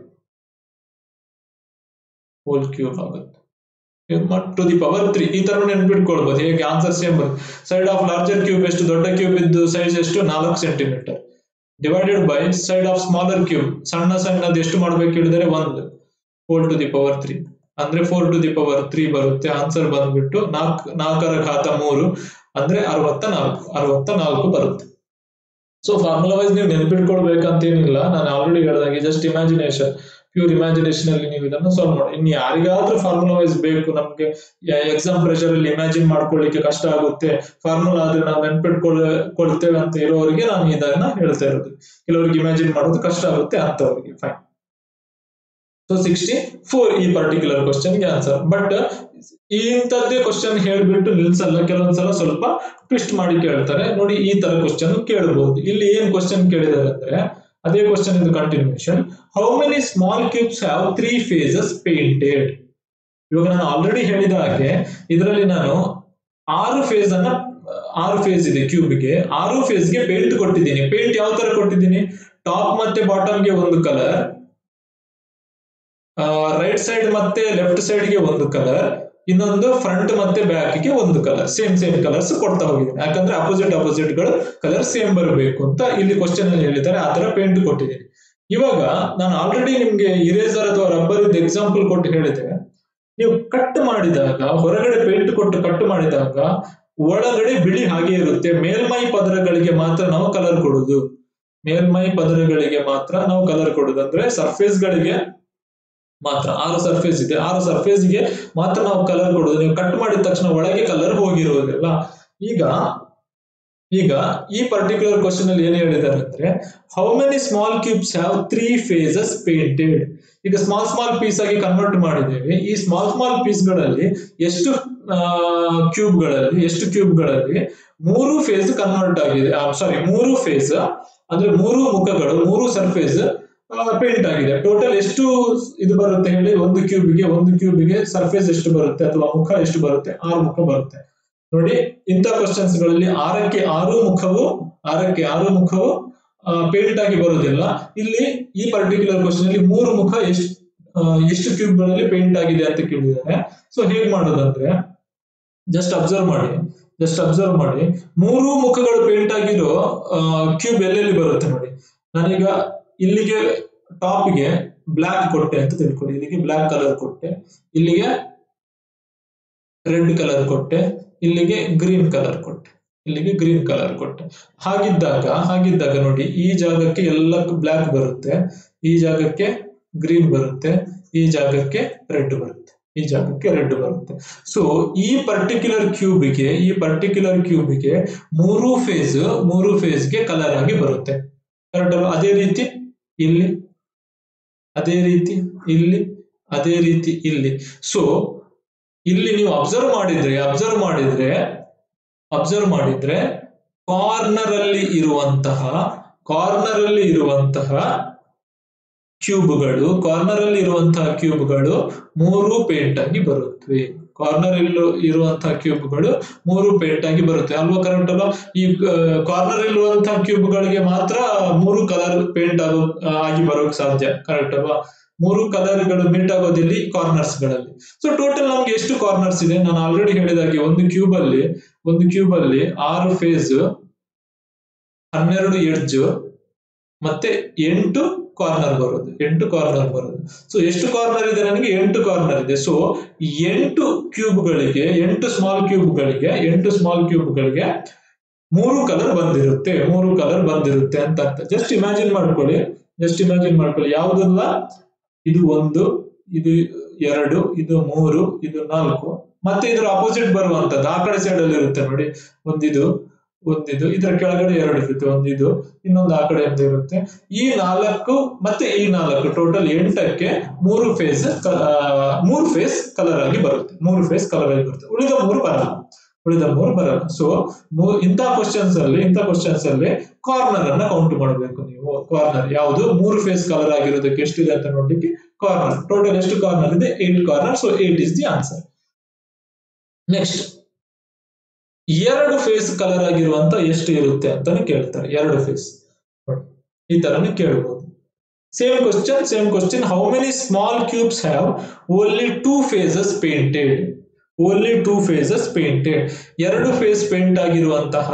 whole cube ಆಗುತ್ತೆ ಟು ದಿ ಪವರ್ ತ್ರೀ ಈ ತರ ನೆನ್ಪಿಟ್ಕೊಳ್ಬಹುದು ಹೇಗೆ ಆನ್ಸರ್ ಸೇಮ್ ಬರುತ್ತೆ ಸೈಡ್ ಆಫ್ ಲಾರ್ಜರ್ ಕ್ಯೂಬ್ ಎಷ್ಟು ದೊಡ್ಡ ಕ್ಯೂಬ್ ಇದ್ದು ಸೈಜ್ ಎಷ್ಟು ನಾಲ್ಕು centimetre divided by side of smaller cube ಸಣ್ಣ ಸಣ್ಣದು ಎಷ್ಟು ಮಾಡ್ಬೇಕು ಹೇಳಿದರೆ ಒಂದು four to the power three ಅಂದ್ರೆ four to the power three ಬರುತ್ತೆ ಆನ್ಸರ್ ಬಂದ್ಬಿಟ್ಟು ನಾಲ್ಕು ನಾಲ್ಕರ ಘಾತ ಮೂರು ಅಂದ್ರೆ ಅರವತ್ತ ನಾಲ್ಕು ಅರವತ್ತ ನಾಲ್ಕು ಬರುತ್ತೆ ಸೊ ಫಾರ್ಮುಲಾ ವೈಸ್ ನೀವು ನೆನಪಿಟ್ಕೊಳ್ಬೇಕಂತೇನಿಲ್ಲ ನಾನು ಆಲ್ರೆಡಿ ಹೇಳ್ದಾಗೆ ಜಸ್ಟ್ ಇಮ್ಯಾಜಿನೇಷನ್ ಪ್ಯೂರ್ ಇಮ್ಯಾಜಿನೇಷನ್ ಅಲ್ಲಿ ನೀವು ಇದನ್ನು ಸಾಲ್ವ್ ಮಾಡಿ ಇನ್ನು ಯಾರಿಗಾದ್ರೂ ಫಾರ್ಮುಲಾ ವೈಸ್ ಬೇಕು ನಮ್ಗೆ ಎಕ್ಸಾಮ್ ಪ್ರೆಷರ್ ಅಲ್ಲಿ ಇಮ್ಯಾಜಿನ್ ಮಾಡ್ಕೊಳ್ಳಿಕ್ಕೆ ಕಷ್ಟ ಆಗುತ್ತೆ ಫಾರ್ಮುಲಾ ಆದ್ರೆ ನಾವು ನೆನ್ಪಿಟ್ಕೊಳ್ತೇವೆ ಅಂತ ಇರೋರಿಗೆ ನಾನು ಇದನ್ನ ಹೇಳ್ತಾ ಇರೋದು ಕೆಲವರಿಗೆ ಇಮ್ಯಾಜಿನ್ ಮಾಡೋದು ಕಷ್ಟ ಆಗುತ್ತೆ ಅಂತವರಿಗೆ ಫೈನ್ ಸೊ ಸಿಕ್ಸ್ಟಿ ಫೋರ್ ಈ ಪರ್ಟಿಕ್ಯುಲರ್ ಕ್ವಶನ್ಗೆ ಆನ್ಸರ್ ಬಟ್ ಇಂಥದ್ದೇ ಕ್ವಶನ್ ಹೇಳ್ಬಿಟ್ಟು ನಿಲ್ಸಲ್ಲ ಕೆಲವೊಂದ್ಸಲ ಸ್ವಲ್ಪ ಟ್ವಿಸ್ಟ್ ಮಾಡಿ ಕೇಳ್ತಾರೆ ನೋಡಿ ಈ ತರ ಕ್ವಶನ್ ಕೇಳಬಹುದು ಇಲ್ಲಿ ಏನ್ ಕ್ವಶನ್ ಕೇಳಿದಾರೆ ಅಂದ್ರೆ ಅದೇ ಕ್ವಶನ್ ಇದು continuation how many small cubes have three faces painted ಇವಾಗ ನಾನು ಆಲ್ರೆಡಿ ಹೇಳಿದ ಹಾಗೆ ಇದರಲ್ಲಿ ನಾನು ಆರು ಫೇಸ್ ಅನ್ನ ಆರು ಫೇಸ್ ಇದೆ ಕ್ಯೂಬ್ಗೆ ಆರು ಫೇಸ್ಗೆ ಪೇಂಟ್ ಕೊಟ್ಟಿದ್ದೀನಿ ಪೇಂಟ್ ಯಾವ ತರ ಕೊಟ್ಟಿದ್ದೀನಿ ಟಾಪ್ ಮತ್ತೆ ಬಾಟಮ್ಗೆ ಒಂದು ಕಲರ್ ರೈಟ್ ಸೈಡ್ ಮತ್ತೆ ಲೆಫ್ಟ್ ಸೈಡ್ಗೆ ಒಂದು ಕಲರ್ ಇನ್ನೊಂದು ಫ್ರಂಟ್ ಮತ್ತೆ ಬ್ಯಾಕ್ ಗೆ ಒಂದು ಕಲರ್ ಸೇಮ್ ಸೇಮ್ ಕಲರ್ಸ್ ಕೊಡ್ತಾ ಹೋಗಿದ್ದೀನಿ ಯಾಕಂದ್ರೆ ಅಪೋಸಿಟ್ ಅಪೋಸಿಟ್ ಗಳು ಕಲರ್ ಸೇಮ್ ಬರಬೇಕು ಅಂತ ಇಲ್ಲಿ ಕ್ವಶನ್ ಅಲ್ಲಿ ಹೇಳಿದ್ದಾರೆ ಆ ತರ ಪೇಂಟ್ ಕೊಟ್ಟಿದ್ದೀನಿ ಇವಾಗ ನಾನು ಆಲ್ರೆಡಿ ನಿಮ್ಗೆ ಇರೇಸರ್ ಅಥವಾ ರಬ್ಬರ್ ಇದ್ದ ಎಕ್ಸಾಂಪಲ್ ಕೊಟ್ಟು ಹೇಳಿದೆ ನೀವು ಕಟ್ ಮಾಡಿದಾಗ ಹೊರಗಡೆ ಪೇಂಟ್ ಕೊಟ್ಟು ಕಟ್ ಮಾಡಿದಾಗ ಒಳಗಡೆ ಬಿಳಿ ಹಾಗೆ ಇರುತ್ತೆ ಮೇಲ್ಮೈ ಪದರಗಳಿಗೆ ಮಾತ್ರ ನಾವು ಕಲರ್ ಕೊಡುದು ಮೇಲ್ಮೈ ಪದರಗಳಿಗೆ ಮಾತ್ರ ನಾವು ಕಲರ್ ಕೊಡುದು ಅಂದ್ರೆ ಸರ್ಫೇಸ್ ಗಳಿಗೆ ಮಾತ್ರ ಆರು ಸರ್ಫೇಸ್ ಇದೆ ಆರು ಸರ್ಫೇಸ್ ಗೆ ಮಾತ್ರ ನಾವು ಕಲರ್ ಕೊಡುದು ನೀವು ಕಟ್ ಮಾಡಿದ ತಕ್ಷಣ ಒಳಗೆ ಕಲರ್ ಹೋಗಿರುವುದಿಲ್ಲ ಈಗ ಈಗ ಈ ಪರ್ಟಿಕ್ಯುಲರ್ ಕ್ವಶನ್ ಅಲ್ಲಿ ಏನ್ ಹೇಳಿದ್ದಾರೆ ಅಂದ್ರೆ how many small cubes have three faces painted ಈಗ ಸ್ಮಾಲ್ ಸ್ಮಾಲ್ ಪೀಸ್ ಆಗಿ ಕನ್ವರ್ಟ್ ಮಾಡಿದ್ದೇವೆ ಈ ಸ್ಮಾಲ್ ಸ್ಮಾಲ್ ಪೀಸ್ ಗಳಲ್ಲಿ ಎಷ್ಟು ಕ್ಯೂಬ್ ಗಳಲ್ಲಿ ಎಷ್ಟು ಕ್ಯೂಬ್ ಗಳಲ್ಲಿ ಮೂರು ಫೇಸ್ ಕನ್ವರ್ಟ್ ಆಗಿದೆ ಸಾರಿ ಮೂರು ಫೇಸ್ ಅಂದ್ರೆ ಮೂರು ಮುಖಗಳು ಮೂರು ಸರ್ಫೇಸ್ ಪೇಂಟ್ ಆಗಿದೆ ಟೋಟಲ್ ಎಷ್ಟು ಇದು ಬರುತ್ತೆ ಹೇಳಿ ಒಂದು ಕ್ಯೂಬಿಗೆ ಒಂದು ಕ್ಯೂಬಿಗೆ ಸರ್ಫೇಸ್ ಎಷ್ಟು ಬರುತ್ತೆ ಅಥವಾ ಮುಖ ಎಷ್ಟು ಬರುತ್ತೆ ಆರು ಮುಖ ಬರುತ್ತೆ ನೋಡಿ ಇಂಥ ಕ್ವಶನ್ಸ್ ಗಳಲ್ಲಿ ಆರಕ್ಕೆ ಆರು ಮುಖವು ಆರಕ್ಕೆ ಆರು ಮುಖವು ಪೇಂಟ್ ಆಗಿ ಬರುವುದಿಲ್ಲ ಇಲ್ಲಿ ಈ ಪರ್ಟಿಕ್ಯುಲರ್ ಕ್ವಶನ್ ಅಲ್ಲಿ ಮೂರು ಮುಖ ಎಷ್ಟು ಎಷ್ಟು ಕ್ಯೂಬ್ ಗಳಲ್ಲಿ ಪೇಂಟ್ ಆಗಿದೆ ಅಂತ ಕೇಳಿದ್ದಾರೆ ಸೊ ಹೇಗ್ ಮಾಡೋದಂದ್ರೆ ಜಸ್ಟ್ ಅಬ್ಸರ್ವ್ ಮಾಡಿ ಜಸ್ಟ್ ಅಬ್ಸರ್ವ್ ಮಾಡಿ ಮೂರು ಮುಖಗಳು ಪೇಂಟ್ ಆಗಿರೋ ಕ್ಯೂಬ್ ಎಲ್ಲೆಲ್ಲಿ ಬರುತ್ತೆ ನೋಡಿ ನಾನೀಗ ಇಲ್ಲಿಗೆ ಟಾಪ್ಗೆ ಬ್ಲಾಕ್ ಕೊಟ್ಟೆ ಅಂತ ತಿಳ್ಕೊಳ್ಳಿ ಇಲ್ಲಿಗೆ ಬ್ಲಾಕ್ ಕಲರ್ ಕೊಟ್ಟೆ ಇಲ್ಲಿಗೆ ರೆಡ್ ಕಲರ್ ಕೊಟ್ಟೆ ಇಲ್ಲಿಗೆ ಗ್ರೀನ್ ಕಲರ್ ಕೊಟ್ಟೆ ಇಲ್ಲಿಗೆ ಗ್ರೀನ್ ಕಲರ್ ಕೊಟ್ಟೆ ಹಾಗಿದ್ದಾಗ ಹಾಗಿದ್ದಾಗ ನೋಡಿ ಈ ಜಾಗಕ್ಕೆ ಎಲ್ಲ ಬ್ಲಾಕ್ ಬರುತ್ತೆ ಈ ಜಾಗಕ್ಕೆ ಗ್ರೀನ್ ಬರುತ್ತೆ ಈ ಜಾಗಕ್ಕೆ ರೆಡ್ ಬರುತ್ತೆ ಈ ಜಾಗಕ್ಕೆ ರೆಡ್ ಬರುತ್ತೆ ಸೊ ಈ ಪರ್ಟಿಕ್ಯುಲರ್ ಕ್ಯೂಬಿಗೆ ಈ ಪರ್ಟಿಕ್ಯುಲರ್ ಕ್ಯೂಬಿಗೆ ಮೂರು ಫೇಸ್ ಮೂರು ಫೇಸ್ಗೆ ಕಲರ್ ಆಗಿ ಬರುತ್ತೆ ಕರೆಕ್ಟ್ ಅಲ್ವಾ ಅದೇ ರೀತಿ ಇಲ್ಲಿ ಅದೇ ರೀತಿ ಇಲ್ಲಿ ಅದೇ ರೀತಿ ಇಲ್ಲಿ ಸೊ ಇಲ್ಲಿ ನೀವು ಅಬ್ಸರ್ವ್ ಮಾಡಿದ್ರೆ ಅಬ್ಸರ್ವ್ ಮಾಡಿದ್ರೆ ಅಬ್ಸರ್ವ್ ಮಾಡಿದ್ರೆ ಕಾರ್ನರ್ ಅಲ್ಲಿ ಇರುವಂತಹ ಕಾರ್ನರ್ ಅಲ್ಲಿ ಇರುವಂತಹ ಕ್ಯೂಬ್ಗಳು ಕಾರ್ನರ್ ಅಲ್ಲಿ ಇರುವಂತಹ ಕ್ಯೂಬ್ಗಳು ಮೂರು ಪೇಂಟ್ ಆಗಿ ಬರುತ್ತವೆ ಕಾರ್ನರ್ ಇಲ್ಲಿ ಇರುವಂತಹ ಕ್ಯೂಬ್ಗಳು ಮೂರು ಪೇಂಟ್ ಆಗಿ ಬರುತ್ತೆ ಅಲ್ವಾ ಕರೆಕ್ಟ್ ಅಲ್ವಾ ಈ ಕಾರ್ನರ್ ಇರುವಂತಹ ಕ್ಯೂಬ್ಗಳಿಗೆ ಮಾತ್ರ ಮೂರು ಕಲರ್ ಪೇಂಟ್ ಆಗೋ ಆಗಿ ಬರೋಕ್ ಸಾಧ್ಯ ಕರೆಕ್ಟ್ ಅಲ್ವಾ ಮೂರು ಕಲರ್ಗಳು ಮೀಟ್ ಆಗೋದಿಲ್ಲಿ ಕಾರ್ನರ್ಸ್ ಗಳಲ್ಲಿ ಸೊ ಟೋಟಲ್ ನಮ್ಗೆ ಎಷ್ಟು ಕಾರ್ನರ್ಸ್ ಇದೆ ನಾನು ಆಲ್ರೆಡಿ ಹೇಳಿದಾಗೆ ಒಂದು ಕ್ಯೂಬ್ ಅಲ್ಲಿ ಒಂದು ಕ್ಯೂಬ್ ಅಲ್ಲಿ ಆರು ಫೇಸ್ ಹನ್ನೆರಡು ಎಡ್ಜ್ ಮತ್ತೆ ಎಂಟು ಕಾರ್ನರ್ ಬರೋದು ಎಂಟು ಕಾರ್ನರ್ ಬರೋದು ಸೊ ಎಷ್ಟು ಕಾರ್ನರ್ ಇದೆ ನನಗೆ ಎಂಟು ಕಾರ್ನರ್ ಇದೆ ಸೊ ಎಂಟು ಕ್ಯೂಬ್ಗಳಿಗೆ ಎಂಟು ಸ್ಮಾಲ್ ಕ್ಯೂಬ್ಗಳಿಗೆ ಎಂಟು ಸ್ಮಾಲ್ ಕ್ಯೂಬ್ಗಳಿಗೆ ಮೂರು ಕಲರ್ ಬಂದಿರುತ್ತೆ ಮೂರು ಕಲರ್ ಬಂದಿರುತ್ತೆ ಅಂತ ಅರ್ಥ ಜಸ್ಟ್ ಇಮ್ಯಾಜಿನ್ ಮಾಡ್ಕೊಳ್ಳಿ ಜಸ್ಟ್ ಇಮ್ಯಾಜಿನ್ ಮಾಡ್ಕೊಳ್ಳಿ ಯಾವುದಲ್ಲ ಇದು ಒಂದು ಇದು ಎರಡು ಇದು ಮೂರು ಇದು ನಾಲ್ಕು ಮತ್ತೆ ಇದ್ರ ಅಪೋಸಿಟ್ ಬರುವಂತದ್ದು ಆ ಕಡೆ ಸೈಡ್ ಅಲ್ಲಿ ಇರುತ್ತೆ ನೋಡಿ ಒಂದಿದು ಒಂದಿದು ಇದರ ಕೆಳಗಡೆ ಎರಡು ಇರುತ್ತೆ ಒಂದಿದು ಇನ್ನೊಂದು ಆ ಕಡೆ ಒಂದು ಇರುತ್ತೆ ಈ ನಾಲ್ಕು ಮತ್ತೆ ಈ ನಾಲ್ಕು ಟೋಟಲ್ ಎಂಟಕ್ಕೆ ಮೂರು ಫೇಸ್ ಮೂರು ಫೇಸ್ ಕಲರ್ ಆಗಿ ಬರುತ್ತೆ ಮೂರು ಫೇಸ್ ಕಲರ್ ಆಗಿ ಬರುತ್ತೆ ಉಳಿದ ಮೂರು ಬರಲ್ಲ ಉಳಿದ ಮೂರು ಬರಲ್ಲ ಸೊ ಇಂಥ ಕ್ವಶನ್ಸ್ ಅಲ್ಲಿ ಇಂಥ ಕ್ವಶನ್ಸ್ ಅಲ್ಲಿ ಕಾರ್ನರ್ ಅನ್ನ ಕೌಂಟ್ ಮಾಡಬೇಕು ನೀವು ಕಾರ್ನರ್ ಯಾವುದು ಮೂರು ಫೇಸ್ ಕಲರ್ ಆಗಿರೋದಕ್ಕೆ ಎಷ್ಟಿದೆ ಅಂತ ನೋಡ್ಲಿಕ್ಕೆ ಕಾರ್ನರ್ ಟೋಟಲ್ ಎಷ್ಟು ಕಾರ್ನರ್ ಇದೆ eight corner so eight is the answer next ಎರಡು ಫೇಸ್ ಕಲರ್ ಆಗಿರುವಂತ ಎಷ್ಟು ಇರುತ್ತೆ ಅಂತಾನೆ ಕೇಳ್ತಾರೆ ಎರಡು ಫೇಸ್ ಈ ತರನೇ ಕೇಳಬಹುದು same question same question how many small cubes have only two faces painted only two faces painted ಎರಡು ಫೇಸ್ ಪೇಂಟ್ ಆಗಿರುವಂತಹ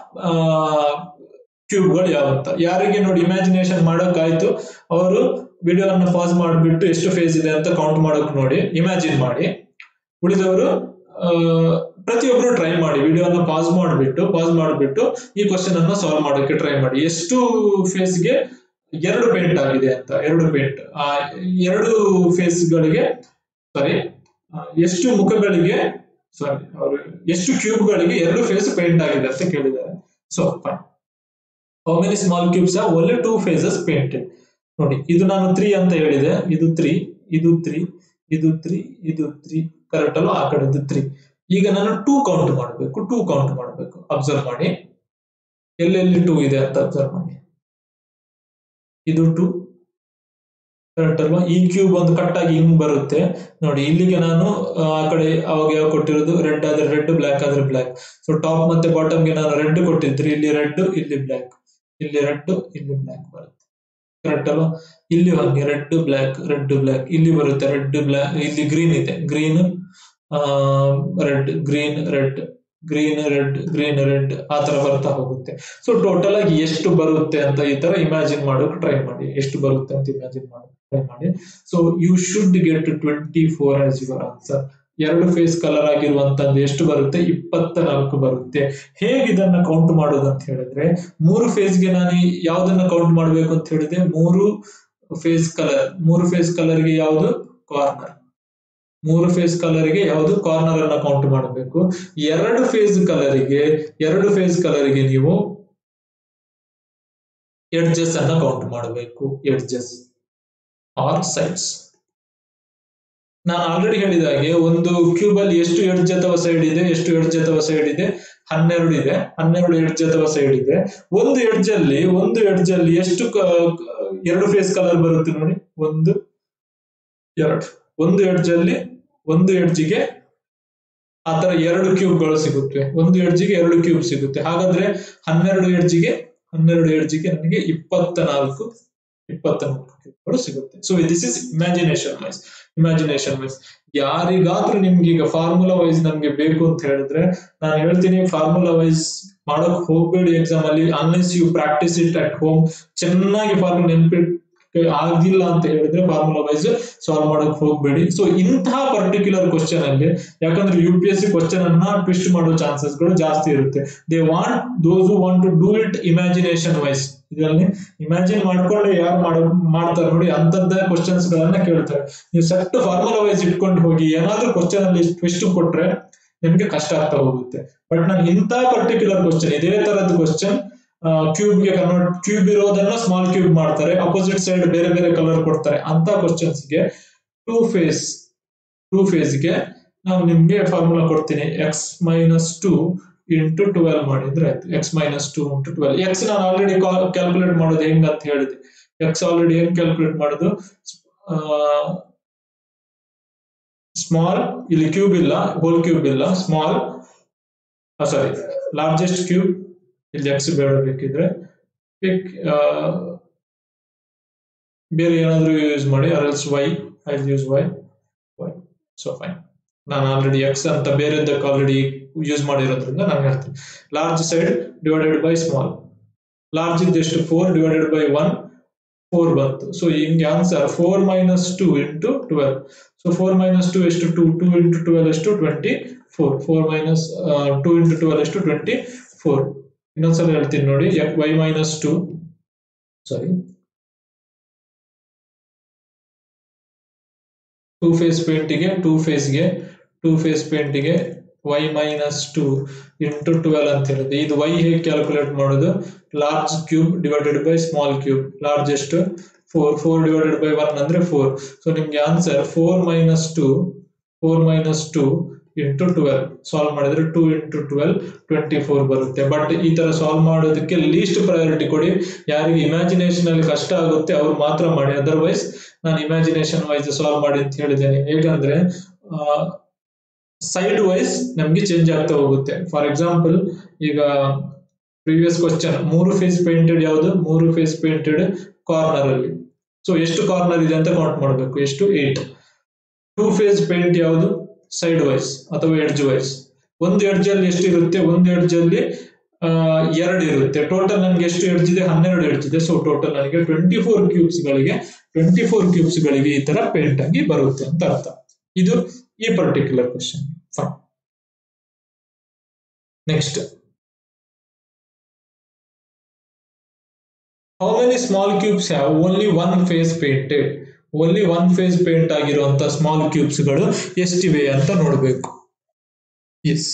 ಕ್ಯೂಬ್ಗಳು ಯಾವಂತ ಯಾರಿಗೆ ನೋಡಿ ಇಮ್ಯಾಜಿನೇಷನ್ ಮಾಡೋಕ್ಕಾಯ್ತು ಅವರು ವಿಡಿಯೋವನ್ನು ಪಾಸ್ ಮಾಡಿಬಿಟ್ಟು ಎಷ್ಟು ಫೇಸ್ ಇದೆ ಅಂತ ಕೌಂಟ್ ಮಾಡೋಕ್ ನೋಡಿ ಇಮ್ಯಾಜಿನ್ ಮಾಡಿ ಉಳಿದವರು ಪ್ರತಿಯೊಬ್ಬರು ಟ್ರೈ ಮಾಡಿ ವಿಡಿಯೋನ ಪಾಸ್ ಮಾಡಿಬಿಟ್ಟು ಪಾಸ್ ಮಾಡಿಬಿಟ್ಟು ಈ ಕ್ವಶನ್ ಅನ್ನ ಸಾಲ್ವ್ ಮಾಡೋಕೆ ಟ್ರೈ ಮಾಡಿ ಎಷ್ಟು ಫೇಸ್ಗೆ ಎರಡು ಪೇಂಟ್ ಆಗಿದೆ ಅಂತ ಎರಡು ಪೇಂಟ್ ಆ ಎರಡು ಫೇಸ್ಗಳಿಗೆ ಸಾರಿ ಎಷ್ಟು ಮುಖಗಳಿಗೆ ಸಾರಿ ಅವರು ಎಷ್ಟು ಕ್ಯೂಬ್ಗಳಿಗೆ ಎರಡು ಫೇಸ್ ಪೇಂಟ್ ಆಗಿದೆ ಅಂತ ಕೇಳಿದ್ದಾರೆ so fine how many small cubes only two faces painted ನೋಡಿ ಇದು ನಾನು ತ್ರೀ ಅಂತ ಹೇಳಿದೆ ಇದು ತ್ರೀ ಇದು ತ್ರೀ ಇದು ತ್ರೀ ಇದು ತ್ರೀ ಕರೆಕ್ಟ್ ಅಲ್ಲ ಆ ಕಡೆದು ತ್ರೀ ಈಗ ನಾನು ಟೂ ಕೌಂಟ್ ಮಾಡಬೇಕು ಟೂ ಕೌಂಟ್ ಮಾಡಬೇಕು ಅಬ್ಸರ್ವ್ ಮಾಡಿ ಎಲ್ಲೆಲ್ಲಿ ಟೂ ಇದೆ ಅಂತ ಅಬ್ಸರ್ವ್ ಮಾಡಿ ಇದು ಟೂ ಕರೆಕ್ಟ್ ಅಲ್ವಾ ಈ ಕ್ಯೂಬ್ ಒಂದು ಕಟ್ ಆಗಿ ಹಿಂಗ್ ಬರುತ್ತೆ ನೋಡಿ ಇಲ್ಲಿಗೆ ನಾನು ಆ ಕಡೆ ಅವಾಗ ಯಾವ ಕೊಟ್ಟಿರೋದು ರೆಡ್ ಆದ್ರೆ ರೆಡ್ ಬ್ಲ್ಯಾಕ್ ಆದ್ರೆ ಬ್ಲ್ಯಾಕ್ ಸೊ ಟಾಪ್ ಮತ್ತೆ ಬಾಟಮ್ಗೆ ನಾನು ರೆಡ್ ಕೊಟ್ಟಿದ್ರೆ ಇಲ್ಲಿ ರೆಡ್ ಇಲ್ಲಿ ಬ್ಲ್ಯಾಕ್ ಇಲ್ಲಿ ರೆಡ್ ಇಲ್ಲಿ ಬ್ಲ್ಯಾಕ್ ಬರುತ್ತೆ ಕರೆಕ್ಟ್ ಅಲ್ವಾ ಇಲ್ಲಿ ಹಾಗೆ ರೆಡ್ ಬ್ಲ್ಯಾಕ್ ರೆಡ್ ಬ್ಲ್ಯಾಕ್ ಇಲ್ಲಿ ಬರುತ್ತೆ ರೆಡ್ ಬ್ಲ್ಯಾಕ್ ಇಲ್ಲಿ ಗ್ರೀನ್ ಇದೆ green red green red green red green red ಆ ತರ ಬರ್ತಾ ಹೋಗುತ್ತೆ ಸೊ ಟೋಟಲ್ ಆಗಿ ಎಷ್ಟು ಬರುತ್ತೆ ಅಂತ ಈ ತರ ಇಮ್ಯಾಜಿನ್ ಮಾಡೋಕೆ ಟ್ರೈ ಮಾಡಿ ಎಷ್ಟು ಬರುತ್ತೆ ಅಂತ ಇಮ್ಯಾಜಿನ್ ಮಾಡೋಕೆ ಟ್ರೈ ಮಾಡಿ so you should get twenty four as your answer ಎರಡು ಫೇಸ್ ಕಲರ್ ಆಗಿರುವಂತದ್ದು ಎಷ್ಟು ಬರುತ್ತೆ ಇಪ್ಪತ್ತ ನಾಲ್ಕು ಬರುತ್ತೆ ಹೇಗೆ ಇದನ್ನ ಕೌಂಟ್ ಮಾಡೋದು ಅಂತ ಹೇಳಿದ್ರೆ ಮೂರು ಫೇಸ್ಗೆ ನಾನು ಯಾವ್ದನ್ನ ಕೌಂಟ್ ಮಾಡಬೇಕು ಅಂತ ಹೇಳಿದ್ರೆ ಮೂರು ಫೇಸ್ ಕಲರ್ ಮೂರು ಫೇಸ್ ಕಲರ್ಗೆ ಯಾವುದು ಕಾರ್ನರ್ ಮೂರು ಫೇಸ್ ಕಲರ್ಗೆ ಯಾವುದು ಕಾರ್ನರ್ ಅನ್ನ ಕೌಂಟ್ ಮಾಡಬೇಕು ಎರಡು ಫೇಸ್ ಕಲರ್ಗೆ ಎರಡು ಫೇಸ್ ಕಲರ್ಗೆ ನೀವು ಎಡ್ಜಸ್ ಅನ್ನ ಕೌಂಟ್ ಮಾಡಬೇಕು ಎಡ್ಜಸ್ ಆರ್ ಸೈಡ್ಸ್ ನಾನು ಆಲ್ರೆಡಿ ಹೇಳಿದ ಹಾಗೆ ಒಂದು ಕ್ಯೂಬ್ ಅಲ್ಲಿ ಎಷ್ಟು ಎಡ್ಜ್ ಅಥವಾ ಸೈಡ್ ಇದೆ ಎಷ್ಟು ಎಡ್ಜ್ ಅಥವಾ ಸೈಡ್ ಇದೆ ಹನ್ನೆರಡು ಇದೆ ಹನ್ನೆರಡು ಎಡ್ಜ್ ಅಥವಾ ಸೈಡ್ ಇದೆ ಒಂದು ಎಡ್ಜ್ ಅಲ್ಲಿ ಒಂದು ಎಡ್ಜ್ ಅಲ್ಲಿ ಎಷ್ಟು ಎರಡು ಫೇಸ್ ಕಲರ್ ಬರುತ್ತೆ ನೋಡಿ ಒಂದು ಎರಡು ಒಂದು ಎಡ್ಜ್ ಅಲ್ಲಿ ಒಂದು ಎಡ್ಜಿಗೆ ಆತರ ಎರಡು ಕ್ಯೂಬ್ಗಳು ಸಿಗುತ್ತೆ ಒಂದು ಎಡ್ಜಿಗೆ ಎರಡು ಕ್ಯೂಬ್ ಸಿಗುತ್ತೆ ಹಾಗಾದ್ರೆ ಹನ್ನೆರಡು ಎಡ್ಜಿಗೆ ಹನ್ನೆರಡು ಎಡ್ಜಿಗೆ ನನಗೆ ಇಪ್ಪತ್ತ ನಾಲ್ಕು ಇಪ್ಪತ್ತ ನಾಲ್ಕು ಕ್ಯೂಬ್ಗಳು ಸಿಗುತ್ತೆ so this is imagination wise imagination wise ಯಾರಿಗಾದ್ರೂ ನಿಮ್ಗೆ ಈಗ ಫಾರ್ಮುಲಾ ವೈಸ್ ನಮ್ಗೆ ಬೇಕು ಅಂತ ಹೇಳಿದ್ರೆ ನಾನು ಹೇಳ್ತೀನಿ ಫಾರ್ಮುಲಾ ವೈಸ್ ಮಾಡೋಕ್ ಹೋಗ್ಬೇಡಿ ಎಕ್ಸಾಮ್ ಅಲ್ಲಿ unless you practice it at home ಚೆನ್ನಾಗಿ ಫಾರ್ಮುಲಾ ನೆನ್ಪಿಟ್ ಆಗಿಲ್ಲ ಅಂತ ಹೇಳಿದ್ರೆ ಫಾರ್ಮುಲಾ ವೈಸ್ ಸಾಲ್ವ್ ಮಾಡಕ್ ಹೋಗ್ಬೇಡಿ ಸೊ ಇಂತಹ ಪರ್ಟಿಕ್ಯುಲರ್ ಕ್ವಶನ್ ಅಲ್ಲಿ ಯಾಕಂದ್ರೆ U P S C question ಅನ್ನ ಟ್ವಿಸ್ಟ್ ಮಾಡೋ ಚಾನ್ಸಸ್ ಗಳು ಜಾಸ್ತಿ ಇರುತ್ತೆ they want those who want to do it imagination wise ಇದರಲ್ಲಿ ಇಮ್ಯಾಜಿನ್ ಮಾಡ್ಕೊಂಡು ಯಾರು ಮಾಡೋ ಮಾಡ್ತಾರೆ ನೋಡಿ ಅಂತದ್ದ ಕ್ವಶನ್ಸ್ ಗಳನ್ನ ಕೇಳ್ತಾರೆ ನೀವು ಸೆಟ್ ಫಾರ್ಮುಲಾ ವೈಸ್ ಇಟ್ಕೊಂಡು ಹೋಗಿ ಏನಾದ್ರೂ ಕ್ವಶನ್ ಅಲ್ಲಿ ಟ್ವಿಸ್ಟ್ ಕೊಟ್ರೆ ನಿಮ್ಗೆ ಕಷ್ಟ ಆಗ್ತಾ ಹೋಗುತ್ತೆ ಬಟ್ ನಾನು ಇಂಥ ಪರ್ಟಿಕ್ಯುಲರ್ ಕ್ವಶನ್ ಇದೇ ತರದ ಕ್ವಶನ್ ಕ್ಯೂಬ್ ಗೆ ಕನ್ವರ್ಟ್ ಕ್ಯೂಬ್ ಇರೋದನ್ನ ಸ್ಮಾಲ್ ಕ್ಯೂಬ್ ಮಾಡ್ತಾರೆ ಅಪೋಸಿಟ್ ಸೈಡ್ ಬೇರೆ ಬೇರೆ ಕಲರ್ ಕೊಡ್ತಾರೆ ಅಂತ ಕ್ವಶನ್ಸ್ ಗೆ ಟೂ ಫೇಸ್ ಟೂ ಫೇಸ್ ಗೆ ನಾವು ನಿಮ್ಗೆ ಫಾರ್ಮುಲಾ ಕೊಡ್ತೀನಿ X minus two into twelve ಮಾಡಿದ್ರೆ ಆಯ್ತು X minus two into twelve X ನಾನು ಆಲ್ರೆಡಿ ಕ್ಯಾಲ್ಕುಲೇಟ್ ಮಾಡೋದು ಹೆಂಗ್ ಅಂತ ಹೇಳಿದೆ ಎಕ್ಸ್ ಆಲ್ರೆಡಿ ಹೆಂಗ್ ಕ್ಯಾಲ್ಕುಲೇಟ್ ಮಾಡೋದು ಸ್ಮಾಲ್ ಇಲ್ಲಿ ಕ್ಯೂಬ್ ಇಲ್ಲ ಹೋಲ್ ಕ್ಯೂಬ್ ಇಲ್ಲ ಸ್ಮಾಲ್ ಸಾರಿ ಲಾರ್ಜೆಸ್ಟ್ ಕ್ಯೂಬ್ ಇಲ್ಲಿ ಎಕ್ಸ್ ಬೇಡ ಬೇಕಿದ್ರೆ ಬೇರೆ ಏನಾದ್ರೂ ಯೂಸ್ ಮಾಡಿ or else Y I use Y Y so fine ನಾನು ಆಲ್ರೆಡಿ ಎಕ್ಸ್ ಅಂತ ಬೇರೆದಕ್ಕೆ ಆಲ್ರೆಡಿ ಯೂಸ್ ಮಾಡಿರೋದ್ರಿಂದ ನಾನು ಹೇಳ್ತೀನಿ large side divided by small large ಇದ್ದೆಷ್ಟು four divided by one four ಬಂತು ಸೊ ಹಿಂಗೆ answer four minus two into twelve so four minus two ಎಷ್ಟು ಟು ಟು ಇಂಟು ಟ್ವೆಲ್ ಎಷ್ಟು twenty four four minus two into twelve ಎಷ್ಟು twenty four ಇನ್ನೊಂದ್ಸಲ ಹೇಳ್ತೀನಿ ನೋಡಿ Y minus two sorry two face ಪೇಂಟಿಗೆ two ಫೇಸ್ಗೆ two face ಪೇಂಟಿಗೆ Y minus two into twelve ಅಂತ ಹೇಳಿದೆ ಇದು ವೈ ಹೇಗೆ ಕ್ಯಾಲ್ಕುಲೇಟ್ ಮಾಡೋದು large cube divided by small cube large ಎಷ್ಟು four four divided by one ಅಂದ್ರೆ ಫೋರ್ ಸೊ ನಿಮ್ಗೆ answer four minus two four minus two into twelve solve ಮಾಡಿದ್ರೆ two into twelve twenty four ಬರುತ್ತೆ but ಈ ತರ solve ಮಾಡೋದಕ್ಕೆ list priority ಕೊಡಿ ಯಾರಿಗೆ ಇಮ್ಯಾಜಿನೇಷನ್ ಅಲ್ಲಿ ಕಷ್ಟ ಆಗುತ್ತೆ ಅವ್ರು ಮಾತ್ರ ಮಾಡಿ ಅದರ್ವೈಸ್ ನಾನು ಇಮ್ಯಾಜಿನೇಷನ್ ವೈಸ್ ಸಾಲ್ವ್ ಮಾಡಿ ಅಂತ ಹೇಳಿದ್ದೇನೆ ಹೇಗಂದ್ರೆ ಸೈಡ್ ವೈಸ್ ನಮ್ಗೆ ಚೇಂಜ್ ಆಗ್ತಾ ಹೋಗುತ್ತೆ ಫಾರ್ ಎಕ್ಸಾಂಪಲ್ ಈಗ ಪ್ರೀವಿಯಸ್ ಕ್ವಶನ್ ಮೂರು ಫೇಸ್ ಪೇಂಟೆಡ್ ಯಾವುದು ಮೂರು ಫೇಸ್ ಪೇಂಟೆಡ್ ಕಾರ್ನರ್ ಅಲ್ಲಿ ಸೊ ಎಷ್ಟು ಕಾರ್ನರ್ ಇದೆ ಅಂತ ಕೌಂಟ್ ಮಾಡಬೇಕು ಎಷ್ಟು ಏಟ್ ಟೂ ಫೇಸ್ ಪೇಂಟ್ ಯಾವುದು ಸೈಡ್ ವೈಸ್ ಅಥವಾ ಎಡ್ಜ್ ವೈಸ್ ಒಂದು ಎಡ್ಜ್ ಅಲ್ಲಿ ಎಷ್ಟು ಇರುತ್ತೆ ಒಂದು ಎಡ್ಜ್ ಅಲ್ಲಿ ಎರಡು ಇರುತ್ತೆ ಟೋಟಲ್ ನನಗೆ ಎಷ್ಟು ಎಡ್ಜ್ ಇದೆ ಹನ್ನೆರಡು ಎಡ್ಜ್ ಇದೆ ಸೊ ಟೋಟಲ್ ನನಗೆ ಟ್ವೆಂಟಿ ಫೋರ್ ಕ್ಯೂಬ್ಸ್ ಗಳಿಗೆ ಟ್ವೆಂಟಿ ಫೋರ್ ಕ್ಯೂಬ್ಸ್ ಗಳಿಗೆ ಈ ತರ ಪೇಂಟ್ ಆಗಿ ಬರುತ್ತೆ ಅಂತ ಅರ್ಥ ಇದು ಈ particular question fine next how many small cubes have only one face painted only one face paint ಆಗಿರುವಂತ ಸ್ಮಾಲ್ ಕ್ಯೂಬ್ಸ್ ಗಳು ಎಷ್ಟಿವೆ ಅಂತ ನೋಡಬೇಕು ಎಸ್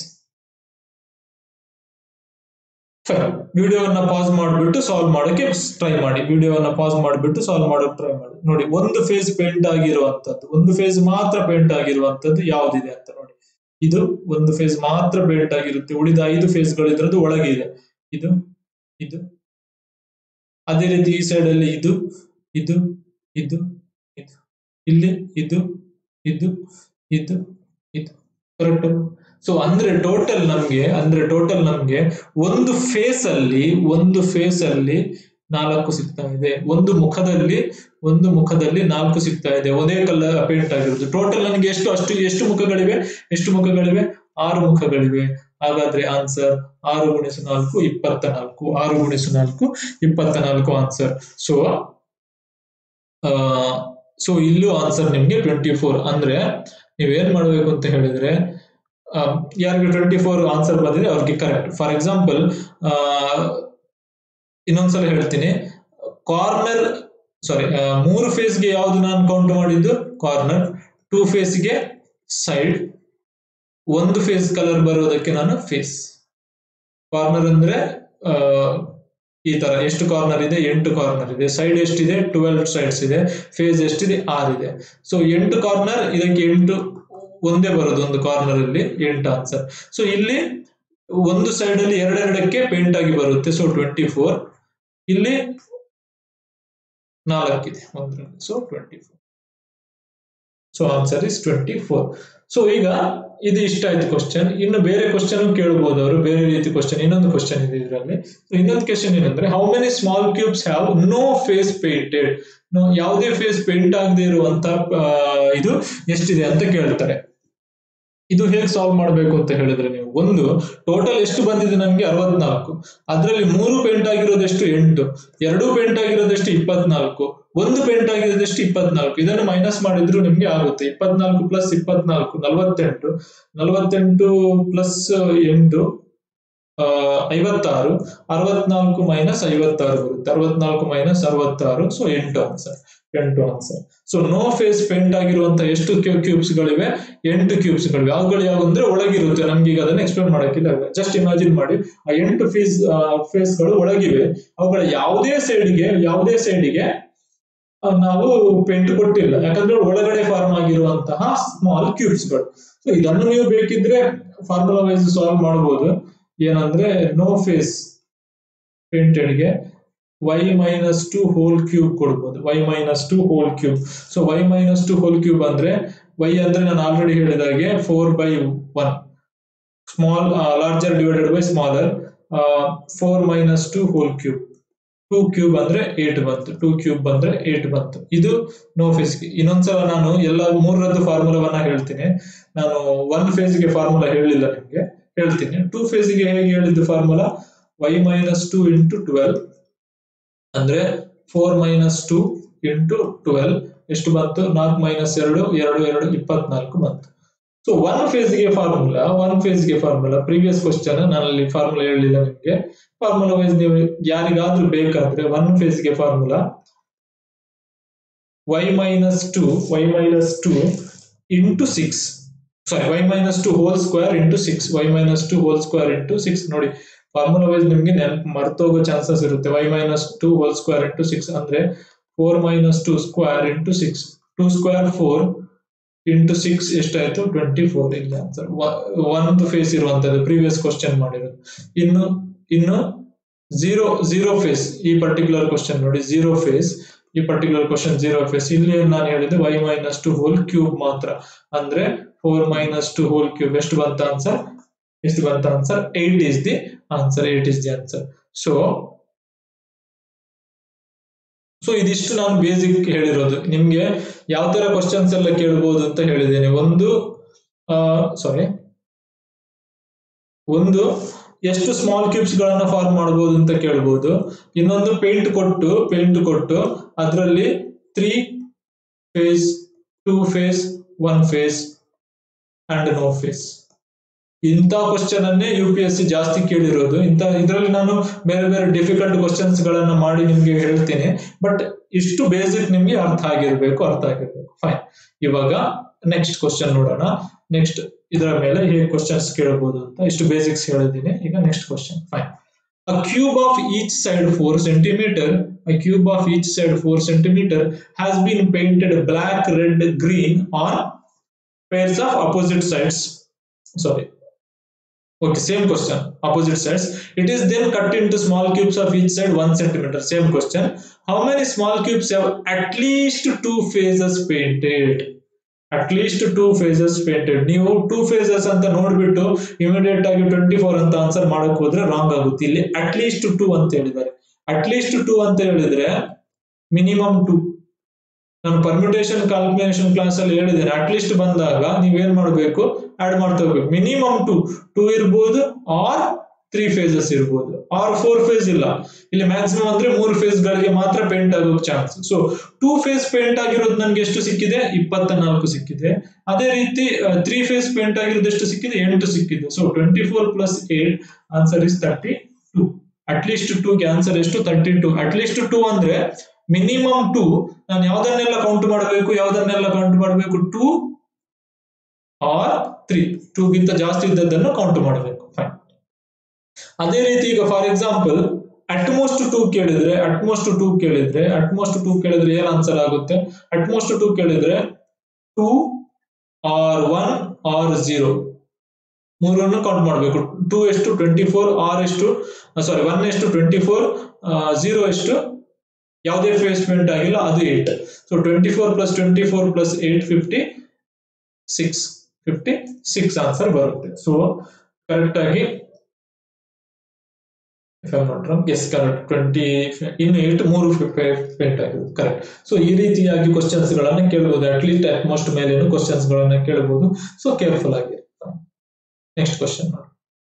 ಫೈನ್ ವಿಡಿಯೋವನ್ನ ಪಾಸ್ ಮಾಡಿಬಿಟ್ಟು ಸಾಲ್ವ್ ಮಾಡೋಕೆ ಟ್ರೈ ಮಾಡಿ ವಿಡಿಯೋವನ್ನ ಪಾಸ್ ಮಾಡಿಬಿಟ್ಟು ಸಾಲ್ವ್ ಮಾಡೋಕೆ ಟ್ರೈ ಮಾಡಿ ನೋಡಿ ಒಂದು ಫೇಸ್ ಪೇಂಟ್ ಆಗಿರುವಂತದ್ದು ಒಂದು ಫೇಸ್ ಮಾತ್ರ ಪೇಂಟ್ ಆಗಿರುವಂತದ್ದು ಯಾವ್ದಿದೆ ಅಂತ ನೋಡಿ ಇದು ಒಂದು ಫೇಸ್ ಮಾತ್ರ ಪೇಂಟ್ ಆಗಿರುತ್ತೆ ಉಳಿದ ಐದು ಫೇಸ್ ಗಳು ಇದ್ರದ್ದು ಒಳಗೆ ಇದೆ ಇದು ಇದು ಅದೇ ರೀತಿ ಈ ಸೈಡ್ ಅಲ್ಲಿ ಇದು ಇದು ಇದು ಇದು ಇಲ್ಲಿ ಇದು ಇದು ಇದು ಇದು ಕರೆಕ್ಟ್ ಸೊ ಅಂದ್ರೆ ಟೋಟಲ್ ನಮ್ಗೆ ಅಂದ್ರೆ ಟೋಟಲ್ ನಮ್ಗೆ ಒಂದು ಫೇಸ್ ಅಲ್ಲಿ ಒಂದು ಫೇಸ್ ಅಲ್ಲಿ ನಾಲ್ಕು ಸಿಗ್ತಾ ಇದೆ ಒಂದು ಮುಖದಲ್ಲಿ ಒಂದು ಮುಖದಲ್ಲಿ ನಾಲ್ಕು ಸಿಗ್ತಾ ಇದೆ ಒಂದೇ ಕಲರ್ ಪೇಂಟ್ ಆಗಿರೋದು ಟೋಟಲ್ ನನಗೆ ಎಷ್ಟು ಅಷ್ಟು ಎಷ್ಟು ಮುಖಗಳಿವೆ ಎಷ್ಟು ಮುಖಗಳಿವೆ ಆರು ಮುಖಗಳಿವೆ ಹಾಗಾದ್ರೆ ಆನ್ಸರ್ ಆರು ಗುಣಿಸು ನಾಲ್ಕು ಇಪ್ಪತ್ತ ನಾಲ್ಕು ಆರು ಗುಣಿಸು ನಾಲ್ಕು ಇಪ್ಪತ್ತ ನಾಲ್ಕು ಆನ್ಸರ್ ಸೊ ಸೊ ಇಲ್ಲೂ ಆನ್ಸರ್ ನಿಮ್ಗೆ ಟ್ವೆಂಟಿ ಫೋರ್ ಅಂದ್ರೆ ನೀವೇನ್ ಮಾಡ್ಬೇಕು ಅಂತ ಹೇಳಿದ್ರೆ ಯಾರಿಗೆ ಟ್ವೆಂಟಿ ಫೋರ್ ಆನ್ಸರ್ ಬಂದಿದೆ ಅವ್ರಿಗೆ ಕರೆಕ್ಟ್ ಫಾರ್ ಎಕ್ಸಾಂಪಲ್ ಇನ್ನೊಂದ್ಸಲ ಹೇಳ್ತೀನಿ ಕಾರ್ನರ್ ಸಾರಿ ಮೂರು ಫೇಸ್ಗೆ ಯಾವ್ದು ನಾನು ಕೌಂಟ್ ಮಾಡಿದ್ದು ಕಾರ್ನರ್ ಟೂ ಫೇಸ್ಗೆ ಸೈಡ್ ಒಂದು ಫೇಸ್ ಕಲರ್ ಬರೋದಕ್ಕೆ ನಾನು ಫೇಸ್ ಕಾರ್ನರ್ ಅಂದ್ರೆ ಈ ತರ ಎಷ್ಟು ಕಾರ್ನರ್ ಇದೆ ಎಂಟು ಕಾರ್ನರ್ ಇದೆ ಸೈಡ್ ಎಷ್ಟಿದೆ ಟ್ವೆಲ್ವ್ ಸೈಡ್ಸ್ ಇದೆ ಫೇಸ್ ಎಷ್ಟಿದೆ ಆರ್ ಇದೆ ಸೊ ಎಂಟು ಕಾರ್ನರ್ ಇದಕ್ಕೆ ಎಂಟು ಒಂದೇ ಬರೋದು ಒಂದು ಕಾರ್ನರ್ ಅಲ್ಲಿ ಎಂಟು ಆನ್ಸರ್ ಸೊ ಇಲ್ಲಿ ಒಂದು ಸೈಡ್ ಅಲ್ಲಿ ಎರಡೆರಡಕ್ಕೆ ಪೇಂಟ್ ಆಗಿ ಬರುತ್ತೆ ಸೊ ಟ್ವೆಂಟಿ ಫೋರ್ ಇಲ್ಲಿ ನಾಲ್ಕಿದೆ ಒಂದರಲ್ಲಿ so twenty four so answer is twenty four so ಈಗ ಇದು ಇಷ್ಟ ಆಯ್ತು ಕ್ವಶನ್ ಇನ್ನು ಬೇರೆ ಕ್ವಶನ್ ಕೇಳಬಹುದು ಅವರು ಬೇರೆ ರೀತಿ ಕ್ವಶನ್ ಇನ್ನೊಂದು ಕ್ವಶನ್ ಇದೆ ಇದರಲ್ಲಿ ಇನ್ನೊಂದು ಕ್ವಶನ್ ಏನಂದ್ರೆ how many small cubes have no face painted ಯಾವುದೇ ಫೇಸ್ ಪೇಂಟ್ ಆಗದೆ ಇರುವಂತ ಇದು ಎಷ್ಟಿದೆ ಅಂತ ಕೇಳ್ತಾರೆ ಇದು ಹೇಗೆ ಸಾಲ್ವ್ ಮಾಡಬೇಕು ಅಂತ ಹೇಳಿದ್ರೆ ನೀವು ಒಂದು ಟೋಟಲ್ ಎಷ್ಟು ಬಂದಿದೆ ನಮ್ಗೆ ಅರವತ್ನಾಲ್ಕು ಅದರಲ್ಲಿ ಮೂರು ಪೇಂಟ್ ಆಗಿರೋದೆಷ್ಟು ಎಂಟು ಎರಡು ಪೇಂಟ್ ಆಗಿರೋದೆಷ್ಟು ಇಪ್ಪತ್ನಾಲ್ಕು ಒಂದು ಪೇಂಟ್ ಆಗಿರೋದೆಷ್ಟು ಇಪ್ಪತ್ನಾಲ್ಕು ಇದನ್ನು ಮೈನಸ್ ಮಾಡಿದ್ರು ನಿಮ್ಗೆ ಆಗುತ್ತೆ ಇಪ್ಪತ್ನಾಲ್ಕು ಪ್ಲಸ್ ಇಪ್ಪತ್ನಾಲ್ಕು ನಲವತ್ತೆಂಟು ನಲವತ್ತೆಂಟು ಪ್ಲಸ್ ಎಂಟು ಐವತ್ತಾರು ಅರವತ್ನಾಲ್ಕು ಮೈನಸ್ ಐವತ್ತಾರು ಬರುತ್ತೆ ಅರವತ್ನಾಲ್ಕು ಮೈನಸ್ ಅರವತ್ತಾರು ಸೊ ಎಂಟು ಆನ್ಸರ್ ಎಂಟು answer so no face paint ಆಗಿರುವಂತ ಎಷ್ಟು ಕ್ಯೂಬ್ಸ್ ಗಳಿವೆ ಎಂಟು ಕ್ಯೂಬ್ಸ್ ಗಳಿವೆ ಅವುಗಳು ಯಾವ ಅಂದ್ರೆ ಒಳಗಿರುತ್ತೆ ನಮ್ಗೆ ಈಗ ಅದನ್ನ ಎಕ್ಸ್ಪ್ಲೇನ್ ಮಾಡಕ್ಕಿಲ್ಲ ಜಸ್ಟ್ ಇಮ್ಯಾಜಿನ್ ಮಾಡಿ ಆ ಎಂಟು ಫೇಸ್ ಫೇಸ್ ಗಳು ಒಳಗಿವೆ ಅವುಗಳ ಯಾವುದೇ ಸೈಡ್ಗೆ ಯಾವುದೇ ಸೈಡ್ಗೆ ನಾವು ಪೇಂಟ್ ಕೊಟ್ಟಿಲ್ಲ ಯಾಕಂದ್ರೆ ಒಳಗಡೆ ಫಾರ್ಮ್ ಆಗಿರುವಂತಹ ಸ್ಮಾಲ್ ಕ್ಯೂಬ್ಸ್ ಗಳು ಸೊ ಇದನ್ನು ನೀವು ಬೇಕಿದ್ರೆ ಫಾರ್ಮುಲಾ ವೈಸ್ ಸಾಲ್ವ್ ಮಾಡಬಹುದು ಏನಂದ್ರೆ ನೋ ಫೇಸ್ ಪೇಂಟೆಡ್ಗೆ Y minus two whole cube ಕೊಡ್ಬೋದು Y minus two whole cube so Y minus two whole cube ಅಂದ್ರೆ ವೈ ಅಂದ್ರೆ ನಾನು ಆಲ್ರೆಡಿ ಹೇಳಿದಾಗೆ four by one small larger divided by smaller four minus two whole cube two cube ಅಂದ್ರೆ eight ಬಂತು two cube ಬಂದ್ರೆ eight ಬಂತು ಇದು ನೋ ಫೇಸ್ಗೆ ಇನ್ನೊಂದ್ಸಲ ನಾನು ಎಲ್ಲ ಮೂರರದ್ದು ಫಾರ್ಮುಲಾವನ್ನ ಹೇಳ್ತೀನಿ ನಾನು ಒನ್ ಫೇಸ್ಗೆ ಫಾರ್ಮುಲಾ ಹೇಳಿಲ್ಲ ನಿಮ್ಗೆ ಹೇಳ್ತೀನಿ ಟೂ ಫೇಸ್ಗೆ ಹೇಗೆ ಹೇಳಿದ್ದು formula Y minus two into twelve ಅಂದ್ರೆ four minus two into twelve ಎಷ್ಟು ಬಂತು ನಾಲ್ಕು ಮೈನಸ್ ಎರಡು ಎರಡು ಎರಡು ಇಪ್ಪತ್ನಾಲ್ಕು ಬಂತು ಸೊ ಒನ್ ಫೇಸ್ಗೆ ಫಾರ್ಮುಲಾ ಒನ್ ಫೇಸ್ಗೆ ಫಾರ್ಮುಲಾ ಪ್ರೀವಿಯಸ್ ಕ್ವಶನ್ ನಾನು ಅಲ್ಲಿ ಫಾರ್ಮುಲಾ ಹೇಳಲಿಲ್ಲ ನಿಮಗೆ ಫಾರ್ಮುಲಾ ವೈಸ್ ನೀವು ಯಾರಿಗಾದ್ರೂ ಬೇಕಾದ್ರೆ ಒನ್ ಫೇಸ್ಗೆ formula y minus 2 y minus 2 into 6 sorry y minus 2 whole square into six y minus 2 whole square into six ನೋಡಿ ಫಾರ್ಮುಲಾ ವೈಸ್ ನಿಮ್ಗೆ ನೆನಪು ಮರ್ತೋಗೋ ಚಾನ್ಸಸ್ ಇರುತ್ತೆ y minus 2 whole square into six ಅಂದ್ರೆ four minus two square into six two square four into six ಎಷ್ಟಾಯ್ತು twenty four ಇಲ್ಲಿ answer ಒಂದು phase ಇರುವಂತದ್ದು ಪ್ರೀವಿಯಸ್ ಕ್ವಶನ್ ಮಾಡಿರೋದು ಇನ್ನು ಇನ್ನು ಝೀರೋ ಝೀರೋ ಫೇಸ್ ಈ ಪರ್ಟಿಕ್ಯುಲರ್ ಕ್ವಶನ್ ನೋಡಿ ಝೀರೋ ಫೇಸ್ ಈ ಪರ್ಟಿಕ್ಯುಲರ್ ಕ್ವಶನ್ ಝೀರೋ ಫೇಸ್ ಇಲ್ಲಿ ನಾನು ಹೇಳಿದೆ Y minus two whole cube ಮಾತ್ರ ಅಂದ್ರೆ four minus two whole cube ಎಷ್ಟು ಬಂತ ಆನ್ಸರ್ ಎಷ್ಟು ಬಂತ answer eight is the answer eight is the answer so so ಇದಿಷ್ಟು ನಾನು ಬೇಸಿಕ್ ಹೇಳಿರೋದು ನಿಮ್ಗೆ ಯಾವ ತರ ಕ್ವಶನ್ಸ್ ಎಲ್ಲ ಕೇಳ್ಬೋದು ಅಂತ ಹೇಳಿದ್ದೇನೆ ಒಂದು ಸಾರಿ ಒಂದು ಎಷ್ಟು ಸ್ಮಾಲ್ ಕ್ಯೂಬ್ಸ್ ಗಳನ್ನ ಫಾರ್ಮ್ ಮಾಡಬಹುದು ಅಂತ ಕೇಳ್ಬೋದು ಇನ್ನೊಂದು ಪೇಂಟ್ ಕೊಟ್ಟು ಪೇಂಟ್ ಕೊಟ್ಟು ಅದರಲ್ಲಿ three face two face one face and no face ಇಂಥ ಕ್ವಶನ್ ಅನ್ನೇ ಯು ಪಿ ಎಸ್ ಸಿ ಜಾಸ್ತಿ ಕೇಳಿರೋದು ಇಂಥ ಇದರಲ್ಲಿ ನಾನು ಬೇರೆ ಬೇರೆ ಡಿಫಿಕಲ್ಟ್ ಕ್ವಶನ್ಸ್ ಗಳನ್ನ ಮಾಡಿ ನಿಮ್ಗೆ ಹೇಳ್ತೀನಿ ಬಟ್ ಇಷ್ಟು ಬೇಸಿಕ್ ನಿಮ್ಗೆ ಅರ್ಥ ಆಗಿರ್ಬೇಕು ಅರ್ಥ ಆಗಿರ್ಬೇಕು ಫೈನ್ ಇವಾಗ ನೆಕ್ಸ್ಟ್ ಕ್ವಶನ್ ನೋಡೋಣ ನೆಕ್ಸ್ಟ್ ಇದರ ಮೇಲೆ ಹೇಗೆ ಕ್ವಶನ್ಸ್ ಕೇಳಬಹುದು ಅಂತ ಇಷ್ಟು ಬೇಸಿಕ್ಸ್ ಹೇಳಿದ್ದೀನಿ ಈಗ next question fine A cube of each side 4 centimeter, a cube of each side 4 centimeter has been painted black, red, green on pairs of opposite sides. Sorry. Okay, same question. Opposite sides. It is then cut into small cubes of each side 1 centimeter. Same question. How many small cubes have at least two phases painted? At least two faces painted ನೀವು two faces ಅಂತ ನೋಡ್ಬಿಟ್ಟು immediate ಆಗಿ twenty four ಅಂತ answer ಮಾಡಕ್ ಹೋದ್ರೆ wrong ಆಗುತ್ತೆ ಇಲ್ಲಿ at least two ಅಂತ ಹೇಳಿದ್ದಾರೆ ಅಟ್ ಲೀಸ್ಟ್ ಟೂ ಅಂತ ಹೇಳಿದ್ರೆ ಮಿನಿಮಮ್ ಟೂ ನಾನು ಪರ್ಮ್ಯುಟೇಷನ್ ಕ್ಯಾಲ್ಕುಲೇಷನ್ ಕ್ಲಾಸ್ ಅಲ್ಲಿ ಹೇಳಿದ್ದೇನೆ ಅಟ್ ಲೀಸ್ಟ್ ಬಂದಾಗ ನೀವೇನ್ ಮಾಡಬೇಕು ಆಡ್ ಮಾಡ್ತಾ ಹೋಗ್ಬೇಕು ಮಿನಿಮಮ್ ಟೂ ಟೂ ಇರ್ಬೋದು ಆರ್ ತ್ರೀ ಫೇಸಸ್ ಇರ್ಬೋದು ಆರ್ ಫೋರ್ ಫೇಸ್ ಇಲ್ಲ ಇಲ್ಲಿ ಮ್ಯಾಕ್ಸಿಮಮ್ ಅಂದ್ರೆ ಮೂರು ಫೇಸ್ ಗಳಿಗೆ ಮಾತ್ರ ಪೇಂಟ್ ಆಗೋಕ್ chance so two face paint ಆಗಿರೋದು ನನ್ಗೆ ಎಷ್ಟು ಸಿಕ್ಕಿದೆ ಇಪ್ಪತ್ತ ನಾಲ್ಕು ಸಿಕ್ಕಿದೆ ಅದೇ ರೀತಿ ತ್ರೀ ಫೇಸ್ ಪೇಂಟ್ ಆಗಿರೋದು ಎಷ್ಟು ಸಿಕ್ಕಿದೆ ಎಂಟು ಸಿಕ್ಕಿದೆ so twenty four plus eight answer is thirty two at least ಟೂಗೆ ಆನ್ಸರ್ ಎಷ್ಟು thirty two at least two ಅಂದ್ರೆ ಮಿನಿಮಮ್ ಟೂ ನಾನು ಯಾವ್ದನ್ನೆಲ್ಲ ಕೌಂಟ್ ಮಾಡಬೇಕು ಯಾವ್ದನ್ನೆಲ್ಲ ಕೌಂಟ್ ಮಾಡಬೇಕು ಟೂ ಆರ್ ತ್ರೀ ಟೂಗಿಂತ ಜಾಸ್ತಿ ಇದ್ದದ್ದನ್ನು ಕೌಂಟ್ ಮಾಡಬೇಕು ಫೈನ್ ಅದೇ ರೀತಿ ಈಗ ಫಾರ್ ಎಕ್ಸಾಂಪಲ್ ಅಟ್ಮೋಸ್ಟ್ ಟೂ ಕೇಳಿದ್ರೆ ಅಟ್ಮೋಸ್ಟ್ ಟೂ ಕೇಳಿದ್ರೆ ಅಟ್ಮೋಸ್ಟ್ ಟೂ ಕೇಳಿದ್ರೆ ಏನ್ ಆನ್ಸರ್ ಆಗುತ್ತೆ ಅಟ್ಮೋಸ್ಟ್ ಟೂ ಕೇಳಿದ್ರೆ two or one or zero ಮೂರನ್ನು ಕೌಂಟ್ ಮಾಡಬೇಕು ಟೂ ಎಷ್ಟು ಟ್ವೆಂಟಿ ಫೋರ್ ಆರ್ ಎಷ್ಟು ಸಾರಿ ಒನ್ ಎಷ್ಟು ಟ್ವೆಂಟಿ ಫೋರ್ ಝೀರೋ ಎಷ್ಟು ಯಾವುದೇ ಫೇಸ್ ಪೇಂಟ್ ಆಗಿಲ್ಲ ಅದು eight so twenty four plus twenty four plus eight fifty six fifty six answer ಬರುತ್ತೆ ಸೊ ಕರೆಕ್ಟ್ ಆಗಿ ಎಸ್ ಕರೆಕ್ಟ್ ಟ್ವೆಂಟಿ ಇನ್ನು ಏಟ್ ಮೂರು ಪೇಂಟ್ ಆಗಿದೆ ಕರೆಕ್ಟ್ ಸೊ ಈ ರೀತಿಯಾಗಿ ಕ್ವಶನ್ಸ್ ಗಳನ್ನ ಕೇಳಬಹುದು ಅಟ್ಲೀಸ್ಟ್ ಅಟ್ ಮೋಸ್ಟ್ ಮೇಲೇನು ಕ್ವಶನ್ಸ್ ಗಳನ್ನ ಕೇಳಬಹುದು ಸೊ ಕೇರ್ಫುಲ್ ಆಗಿ ನೆಕ್ಸ್ಟ್ ಕ್ವಶನ್ ನೋಡಿ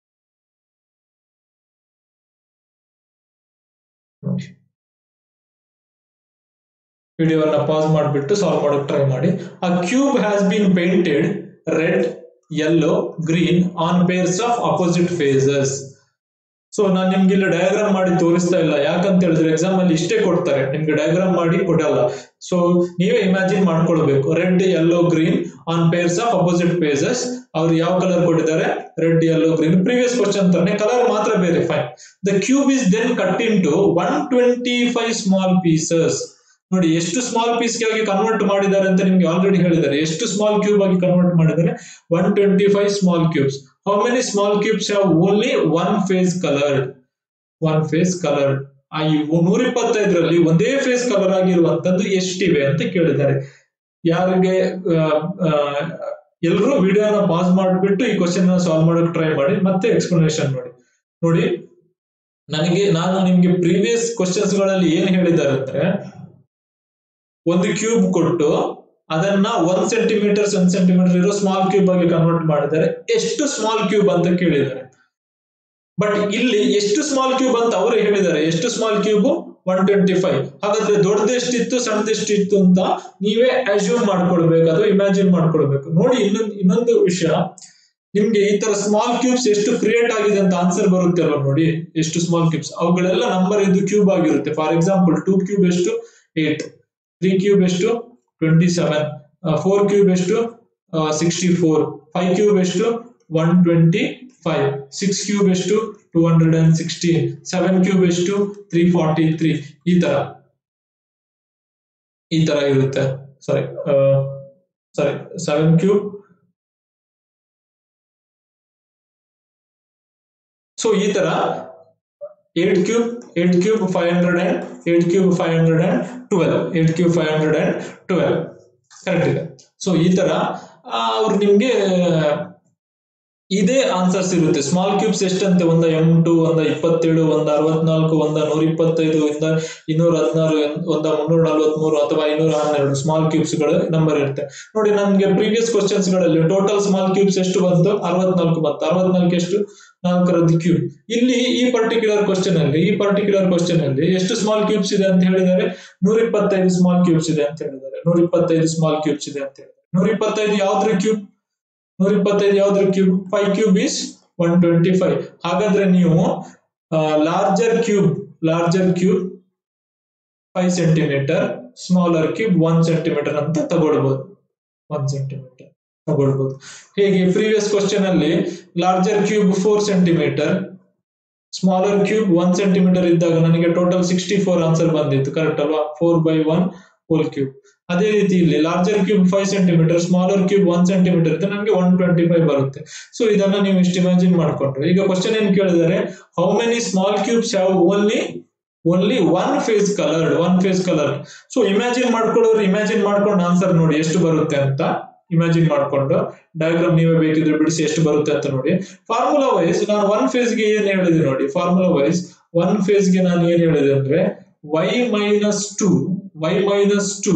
ವಿಡಿಯೋವನ್ನ ಪಾಸ್ ಮಾಡಿಬಿಟ್ಟು ಸಾಲ್ವ್ ಮಾಡೋಕೆ ಟ್ರೈ ಮಾಡಿ a cube has been painted red yellow green on pairs of opposite faces so ನಾನು ನಿಮ್ಗೆ ಇಲ್ಲಿ ಡಯಾಗ್ರಾಮ್ ಮಾಡಿ ತೋರಿಸ್ತಾ ಇಲ್ಲ ಯಾಕಂತ ಹೇಳಿದ್ರೆ ಎಕ್ಸಾಮ್ ಅಲ್ಲಿ ಇಷ್ಟೇ ಕೊಡ್ತಾರೆ ನಿಮ್ಗೆ ಡಯಾಗ್ರಾಮ್ ಮಾಡಿ ಕೊಡಲ್ಲ ಸೊ ನೀವೇ ಇಮ್ಯಾಜಿನ್ ಮಾಡ್ಕೊಳ್ಬೇಕು red yellow green on pairs of opposite faces ಅವ್ರು ಯಾವ ಕಲರ್ ಕೊಟ್ಟಿದ್ದಾರೆ red yellow green previous question ತಾನೆ ಕಲರ್ ಮಾತ್ರ ಬೇರೆ fine the cube is then cut into one twenty five small pieces ನೋಡಿ ಎಷ್ಟು ಸ್ಮಾಲ್ ಪೀಸ್ ಆಗಿ ಕನ್ವರ್ಟ್ ಮಾಡಿದ್ದಾರೆ ಅಂತ ನಿಮ್ಗೆ ಆಲ್ರೆಡಿ ಹೇಳಿದ್ದಾರೆ ಎಷ್ಟು ಸ್ಮಾಲ್ ಕ್ಯೂಬ್ ಆಗಿ ಕನ್ವರ್ಟ್ ಮಾಡಿದ್ದಾರೆ one twenty five small cubes how many small cubes have only one face coloured one face coloured ಆ ನೂರ ಇಪ್ಪತ್ತೈದರಲ್ಲಿ ಒಂದೇ ಫೇಸ್ ಕಲರ್ ಆಗಿರುವಂತದ್ದು ಎಷ್ಟಿವೆ ಅಂತ ಕೇಳಿದ್ದಾರೆ ಯಾರಿಗೆ ಎಲ್ಲರೂ ವಿಡಿಯೋನ ಪಾಸ್ ಮಾಡಿಬಿಟ್ಟು ಈ ಕ್ವಶನ್ ಸಾಲ್ವ್ ಮಾಡಕ್ ಟ್ರೈ ಮಾಡಿ ಮತ್ತೆ ಎಕ್ಸ್ಪ್ಲನೇಷನ್ ಮಾಡಿ ನೋಡಿ ನನಗೆ ನಾನು ನಿಮ್ಗೆ ಪ್ರೀವಿಯಸ್ ಕ್ವಶನ್ಸ್ ಗಳಲ್ಲಿ ಏನ್ ಹೇಳಿದ್ದಾರೆ ಅಂದ್ರೆ ಒಂದು ಕ್ಯೂಬ್ ಕೊಟ್ಟು ಅದನ್ನ ಒನ್ ಸೆಂಟಿಮೀಟರ್ ಒನ್ ಸೆಂಟಿಮೀಟರ್ ಇರೋ ಸ್ಮಾಲ್ ಕ್ಯೂಬ್ ಆಗಿ ಕನ್ವರ್ಟ್ ಮಾಡಿದ್ದಾರೆ ಎಷ್ಟು ಸ್ಮಾಲ್ ಕ್ಯೂಬ್ ಅಂತ ಕೇಳಿದ್ದಾರೆ ಬಟ್ ಇಲ್ಲಿ ಎಷ್ಟು ಸ್ಮಾಲ್ ಕ್ಯೂಬ್ ಅಂತ ಅವರು ಹೇಳಿದ್ದಾರೆ ಎಷ್ಟು small cube one twenty five ಹಾಗಾದ್ರೆ ದೊಡ್ಡದೆಷ್ಟಿತ್ತು ಸಣ್ಣದೆಷ್ಟಿತ್ತು ಅಂತ ನೀವೇ ಅಸ್ಯೂಮ್ ಮಾಡ್ಕೊಳ್ಬೇಕು ಅಥವಾ ಇಮ್ಯಾಜಿನ್ ಮಾಡ್ಕೊಳ್ಬೇಕು ನೋಡಿ ಇನ್ನೊಂದು ಇನ್ನೊಂದು ವಿಷಯ ನಿಮ್ಗೆ ಈ ತರ ಸ್ಮಾಲ್ ಕ್ಯೂಬ್ಸ್ ಎಷ್ಟು ಕ್ರಿಯೇಟ್ ಆಗಿದೆ ಅಂತ ಆನ್ಸರ್ ಬರುತ್ತೆ ಅಲ್ವಾ ನೋಡಿ ಎಷ್ಟು ಸ್ಮಾಲ್ ಕ್ಯೂಬ್ಸ್ ಅವುಗಳೆಲ್ಲ ನಂಬರ್ ಇದು ಕ್ಯೂಬ್ ಆಗಿರುತ್ತೆ ಫಾರ್ ಎಕ್ಸಾಂಪಲ್ ಟೂ ಕ್ಯೂಬ್ ಎಷ್ಟು ಏಟ್ ತ್ರೀ ಕ್ಯೂಬ್ ಎಷ್ಟು ಟ್ವೆಂಟಿ ಸೆವೆನ್ ಫೋರ್ ಕ್ಯೂಬ್ ಎಷ್ಟು ಸಿಕ್ಸ್ಟಿ ಫೋರ್ ಫೈವ್ ಕ್ಯೂಬ್ ಎಷ್ಟು one twenty five six cube ಎಷ್ಟು two hundred and sixteen seven cube ಎಷ್ಟು ತ್ರೀ ಫಾರ್ಟಿ ತ್ರೀ ಈ ತರ ಈ ತರ ಇರುತ್ತೆ sorry sorry seven cube so ಈ ತರ eight cube eight cube five hundred and eight cube five hundred and twelve eight cube five hundred and twelve correct ಇದೆ so ಈ ತರ ಅವ್ರು ನಿಮ್ಗೆ ಇದೇ ಆನ್ಸರ್ಸ್ ಇರುತ್ತೆ ಸ್ಮಾಲ್ ಕ್ಯೂಬ್ಸ್ ಎಷ್ಟಂತೆ ಒಂದ ಎಂಟು ಒಂದ ಇಪ್ಪತ್ತೇಳು ಒಂದ ಅರವತ್ನಾಲ್ಕು ಒಂದ ನೂರ ಇಪ್ಪತ್ತೈದು ಒಂದ ಇನ್ನೂರ ಹದಿನಾರು ಒಂದ ಮುನ್ನೂರ ನಲ್ವತ್ಮೂರು ಅಥವಾ ಐನೂರ ಹನ್ನೆರಡು ಸ್ಮಾಲ್ ಕ್ಯೂಬ್ಸ್ ಗಳು ನಂಬರ್ ಇರುತ್ತೆ ನೋಡಿ ನಮ್ಗೆ ಪ್ರೀವಿಯಸ್ ಕ್ವಶನ್ಸ್ ಗಳಲ್ಲಿ ಟೋಟಲ್ ಸ್ಮಾಲ್ ಕ್ಯೂಬ್ಸ್ ಎಷ್ಟು ಬಂತು ಅರವತ್ನಾಲ್ಕು ಬಂತು ಅರವತ್ನಾಲ್ಕು ಎಷ್ಟು ನಾಲ್ಕರದ್ದು ಕ್ಯೂಬ್ ಇಲ್ಲಿ ಈ ಪರ್ಟಿಕ್ಯುಲರ್ ಕ್ವಶನ್ ಅಲ್ಲಿ ಈ ಪರ್ಟಿಕ್ಯುಲರ್ ಕ್ವಶನ್ ಅಲ್ಲಿ ಎಷ್ಟು ಸ್ಮಾಲ್ ಕ್ಯೂಬ್ಸ್ ಇದೆ ಅಂತ ಹೇಳಿದರೆ ನೂರ ಇಪ್ಪತ್ತೈದು ಸ್ಮಾಲ್ ಕ್ಯೂಬ್ಸ್ ಇದೆ ಅಂತ ಹೇಳಿದ್ದಾರೆ ನೂರ ಇಪ್ಪತ್ತೈದು ಸ್ಮಾಲ್ ಕ್ಯೂಬ್ಸ್ ಇದೆ ಅಂತ ಹೇಳಿದ್ದಾರೆ ನೂರ ಇಪ್ಪತ್ತೈದು ಯಾವ್ದ್ರ ಕ್ಯೂಬ್ ನೂರ ಇಪ್ಪತ್ತೈದು ಯಾವ್ದ್ರ cube five cube is one twenty five ಹಾಗಾದ್ರೆ ನೀವು larger cube larger cube five centimetre smaller cube one centimetre ಅಂತ ತಗೊಳ್ಬಹುದು ಒನ್ ಸೆಂಟಿಮೀಟರ್ ತಗೊಳ್ಬಹುದು ಹೇಗೆ ಪ್ರೀವಿಯಸ್ ಕ್ವಶನ್ ಅಲ್ಲಿ larger cube four centimetre smaller cube one centimetre ಇದ್ದಾಗ ನನಗೆ ಟೋಟಲ್ ಸಿಕ್ಸ್ಟಿ ಫೋರ್ ಆನ್ಸರ್ ಬಂದಿತ್ತು ಕರೆಕ್ಟ್ ಅಲ್ವಾ four by one whole cube ಅದೇ ರೀತಿ ಇಲ್ಲಿ larger cube five centimetre smaller cube one centimetre ಇತ್ತು ನನಗೆ ಒನ್ ಟ್ವೆಂಟಿ ಫೈವ್ ಬರುತ್ತೆ ಸೊ ಇದನ್ನ ನೀವು ಇಷ್ಟು ಇಮ್ಯಾಜಿನ್ ಮಾಡ್ಕೊಂಡ್ರೆ ಈಗ ಕ್ವಶನ್ ಏನ್ ಕೇಳಿದರೆ how many small cubes have only only one face coloured one face coloured so imagine ಮಾಡ್ಕೊಳ್ಳೋರು ಇಮ್ಯಾಜಿನ್ ಮಾಡ್ಕೊಂಡು ಆನ್ಸರ್ ನೋಡಿ ಎಷ್ಟು ಬರುತ್ತೆ ಅಂತ ಇಮ್ಯಾಜಿನ್ ಮಾಡ್ಕೊಂಡು ಡಯಾಗ್ರಾಮ್ ನೀವೇ ಬೇಕಿದ್ರೆ ಬಿಡಿಸಿ ಎಷ್ಟು ಬರುತ್ತೆ ಅಂತ ನೋಡಿ ಫಾರ್ಮುಲಾ ವೈಸ್ ನಾನು ಒನ್ ಫೇಸ್ಗೆ ಏನ್ ಹೇಳಿದೆ ನೋಡಿ ಫಾರ್ಮುಲಾ ವೈಸ್ ಒನ್ ಫೇಸ್ಗೆ ನಾನು ಏನ್ ಹೇಳಿದೆ ಅಂದ್ರೆ y minus two y minus two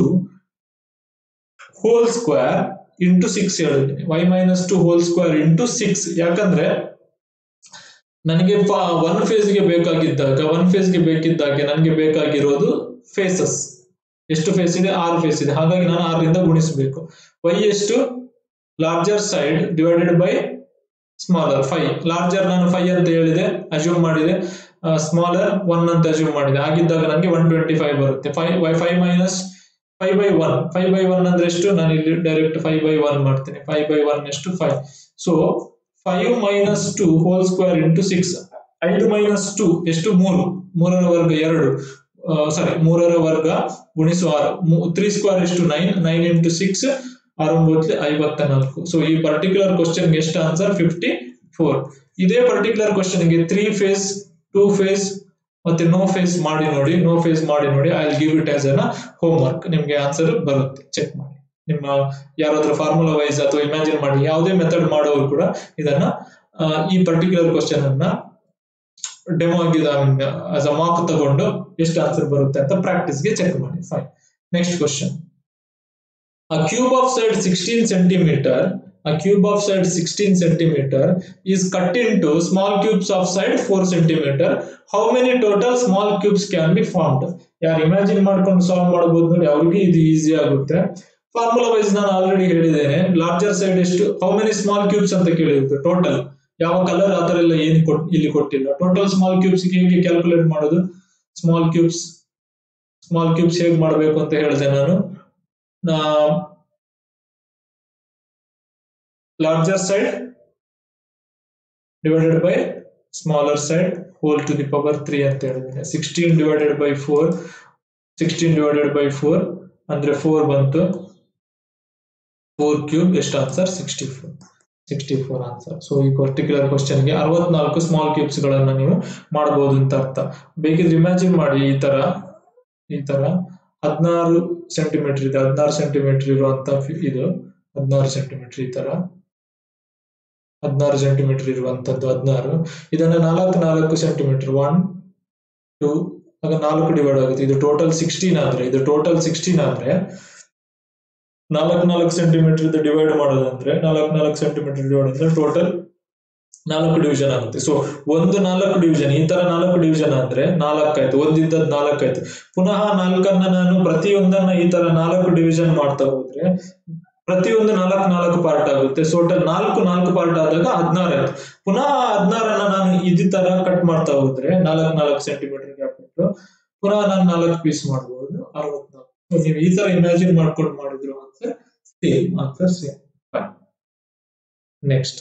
whole square into six ಹೇಳಿದ್ದೀನಿ y minus two whole square into six ಯಾಕಂದ್ರೆ ನನಗೆ ಒನ್ ಫೇಸ್ಗೆ ಬೇಕಾಗಿದ್ದಾಗ ಒನ್ ಫೇಸ್ಗೆ ಬೇಕಿದ್ದಾಗ ನನಗೆ ಬೇಕಾಗಿರೋದು ಫೇಸಸ್ ಎಷ್ಟು ಫೇಸ್ ಇದೆ ಆರು ಫೇಸ್ ಇದೆ ಹಾಗಾಗಿ ನಾನು ಆರರಿಂದ ಗುಣಿಸಬೇಕು ವೈ ಎಷ್ಟು larger side divided by smaller five larger ನಾನು ಫೈವ್ ಅಂತ ಹೇಳಿದೆ ಅಜ್ಯೂಮ್ ಮಾಡಿದೆ ಸ್ಮಾಲರ್ ಒನ್ ಅಂತ ಅಜ್ಯೂಮ್ ಮಾಡಿದೆ ಆಗಿದ್ದಾಗ ನನಗೆ ಒನ್ ಟ್ವೆಂಟಿ ಫೈವ್ ಬರುತ್ತೆ five y five minus five by one five by one ಅಂದ್ರೆ ಎಷ್ಟು ನಾನು ಇಲ್ಲಿ ಡೈರೆಕ್ಟ್ ಫೈವ್ ಬೈ ಒನ್ ಮಾಡ್ತೀನಿ ಫೈವ್ ಬೈ ಒನ್ ಎಷ್ಟು five so five minus two whole square into six ಐದು ಮೈನಸ್ ಟು ಎಷ್ಟು ಮೂರು ಮೂರರ ವರ್ಗ ಎರಡು ಸಾರಿ ಮೂರರ ವರ್ಗ ಗುಣಿಸು ಆರು ತ್ರೀ ಸ್ಕ್ವೇರ್ ಎಷ್ಟು ನೈನ್ ನೈನ್ ಇಂಟು ಸಿಕ್ಸ್ ಆರು ಒಂಬತ್ತು ಐವತ್ತ ನಾಲ್ಕು ಸೊ ಈ ಪರ್ಟಿಕ್ಯುಲರ್ ಕ್ವಶನ್ ಎಷ್ಟು ಆನ್ಸರ್ ಫಿಫ್ಟಿ ಫೋರ್ ಇದೇ ಪರ್ಟಿಕ್ಯುಲರ್ ಕ್ವಶನ್ಗೆ ತ್ರೀ ಫೇಸ್ ಟೂ ಫೇಸ್ ಮತ್ತೆ ನೋ ಫೇಸ್ ಮಾಡಿ ನೋಡಿ ನೋ ಫೇಸ್ ಮಾಡಿ ನೋಡಿ I give it as an homework ನಿಮ್ಗೆ ಆನ್ಸರ್ ಬರುತ್ತೆ ಚೆಕ್ ಮಾಡಿ ನಿಮ್ಮ ಯಾರಾದ್ರೂ ಫಾರ್ಮುಲಾ ವೈಸ್ ಅಥವಾ ಇಮ್ಯಾಜಿನ್ ಮಾಡಿ ಯಾವುದೇ ಮೆಥಡ್ ಮಾಡೋರು ಕೂಡ ಇದನ್ನ ಈ ಪರ್ಟಿಕ್ಯುಲರ್ ಕ್ವಶನ್ ಅನ್ನ ಡೆಮೋ ಆಗಿದೆ ಆಸ್ ಅ ಮಾರ್ಕ್ ತಗೊಂಡು ಎಷ್ಟು ಆನ್ಸರ್ ಬರುತ್ತೆ ಅಂತ ಪ್ರಾಕ್ಟೀಸ್ಗೆ ಚೆಕ್ ಮಾಡಿ fine next question A cube of side 16 centimeter, a cube of side 16 centimeter is cut into small cubes of side 4 centimeter. How many total small cubes can be formed? ಯಾರು imagine ಮಾಡ್ಕೊಂಡು solve ಮಾಡಬಹುದು ನೋಡಿ ಅವ್ರಿಗೆ ಇದು easy ಆಗುತ್ತೆ formula wise ನಾನು already ಹೇಳಿದ್ದೇನೆ larger side ಎಷ್ಟು ಹೌ ಮೆನಿ ಸ್ಮಾಲ್ ಕ್ಯೂಬ್ಸ್ ಅಂತ ಕೇಳಿರುತ್ತೆ ಟೋಟಲ್ ಯಾವ ಕಲರ್ ಆ ತರ ಎಲ್ಲ ಏನು ಕೊಟ್ ಇಲ್ಲಿ ಕೊಟ್ಟಿಲ್ಲ ಟೋಟಲ್ ಸ್ಮಾಲ್ ಕ್ಯೂಬ್ಸ್ ಹೇಗೆ ಕ್ಯಾಲ್ಕುಲೇಟ್ ಮಾಡೋದು ಸ್ಮಾಲ್ ಕ್ಯೂಬ್ಸ್ ಸ್ಮಾಲ್ ಕ್ಯೂಬ್ಸ್ ಹೇಗೆ ಮಾಡಬೇಕು ಅಂತ ಹೇಳಿದೆ ನಾನು larger side divided by smaller side whole to the power 3 ಅಂತ ಹೇಳಿದ್ದೀನಿ sixteen divided by four sixteen divided by four ಅಂದ್ರೆ ಫೋರ್ ಬಂತು ಫೋರ್ ಕ್ಯೂಬ್ ಎಷ್ಟು answer sixty four sixty four answer so ಈ ಪರ್ಟಿಕ್ಯುಲರ್ ಕ್ವಶನ್ಗೆ ಅರವತ್ನಾಲ್ಕು ಸ್ಮಾಲ್ ಕ್ಯೂಬ್ಸ್ ಗಳನ್ನ ನೀವು ಮಾಡಬಹುದು ಅಂತ ಅರ್ಥ ಬೇಕಿದ್ರೆ ಇಮ್ಯಾಜಿನ್ ಮಾಡಿ ಈ ತರ ಈ ತರ ಹದಿನಾರು ಸೆಂಟಿಮೀಟರ್ ಇದೆ ಹದಿನಾರು ಸೆಂಟಿಮೀಟರ್ ಇರುವಂತ ಇದು ಹದಿನಾರು ಸೆಂಟಿಮೀಟರ್ ಈ ತರ ಹದಿನಾರು ಸೆಂಟಿಮೀಟರ್ ಇರುವಂತದ್ದು ಹದಿನಾರು ಇದನ್ನ ನಾಲ್ಕು ನಾಲ್ಕು ಸೆಂಟಿಮೀಟರ್ ಒನ್ ಟೂ ಆಗ ನಾಲ್ಕು ಡಿವೈಡ್ ಆಗುತ್ತೆ ಇದು ಟೋಟಲ್ ಸಿಕ್ಸ್ಟೀನ್ ಆದ್ರೆ ಇದು ಟೋಟಲ್ ಸಿಕ್ಸ್ಟೀನ್ ಆದ್ರೆ ನಾಲ್ಕು ನಾಲ್ಕು ಸೆಂಟಿಮೀಟರ್ ಇದು ಡಿವೈಡ್ ಮಾಡೋದಂದ್ರೆ ನಾಲ್ಕು ನಾಲ್ಕು ಸೆಂಟಿಮೀಟರ್ ಡಿವೈಡ್ ಅಂದ್ರೆ ಟೋಟಲ್ ನಾಲ್ಕು ಡಿವಿಷನ್ ಆಗುತ್ತೆ ಸೊ ಒಂದು ನಾಲ್ಕು ಡಿವಿಷನ್ ಈ ತರ ನಾಲ್ಕು ಡಿವಿಷನ್ ಅಂದ್ರೆ ನಾಲ್ಕಾಯ್ತು ಒಂದಿದ್ದದ್ ನಾಲ್ಕಾಯ್ತು ಪುನಃ ನಾಲ್ಕನ್ನ ನಾನು ಪ್ರತಿಯೊಂದನ್ನ ಈ ತರ ನಾಲ್ಕು ಡಿವಿಷನ್ ಮಾಡ್ತಾ ಹೋದ್ರೆ ಪ್ರತಿಯೊಂದು ನಾಲ್ಕು ನಾಲ್ಕು ಪಾರ್ಟ್ ಆಗುತ್ತೆ ಸೊ ಟೋಟಲ್ ನಾಲ್ಕು ನಾಲ್ಕು ಪಾರ್ಟ್ ಆದಾಗ ಹದಿನಾರು ಆಯ್ತು ಪುನಃ ಹದಿನಾರನ್ನ ನಾನು ಇದೇ ತರ ಕಟ್ ಮಾಡ್ತಾ ಹೋದ್ರೆ ನಾಲ್ಕು ನಾಲ್ಕು ಸೆಂಟಿಮೀಟರ್ ಗ್ಯಾಪ್ ಇಟ್ಟು ಪುನಃ ನಾನು ನಾಲ್ಕು ಪೀಸ್ ಮಾಡಬಹುದು ಅರವತ್ನಾಲ್ಕು So ನೀವು ಈ ತರ ಇಮ್ಯಾಜಿನ್ ಮಾಡ್ಕೊಂಡು ಮಾಡಿದ್ರು answer same answer same next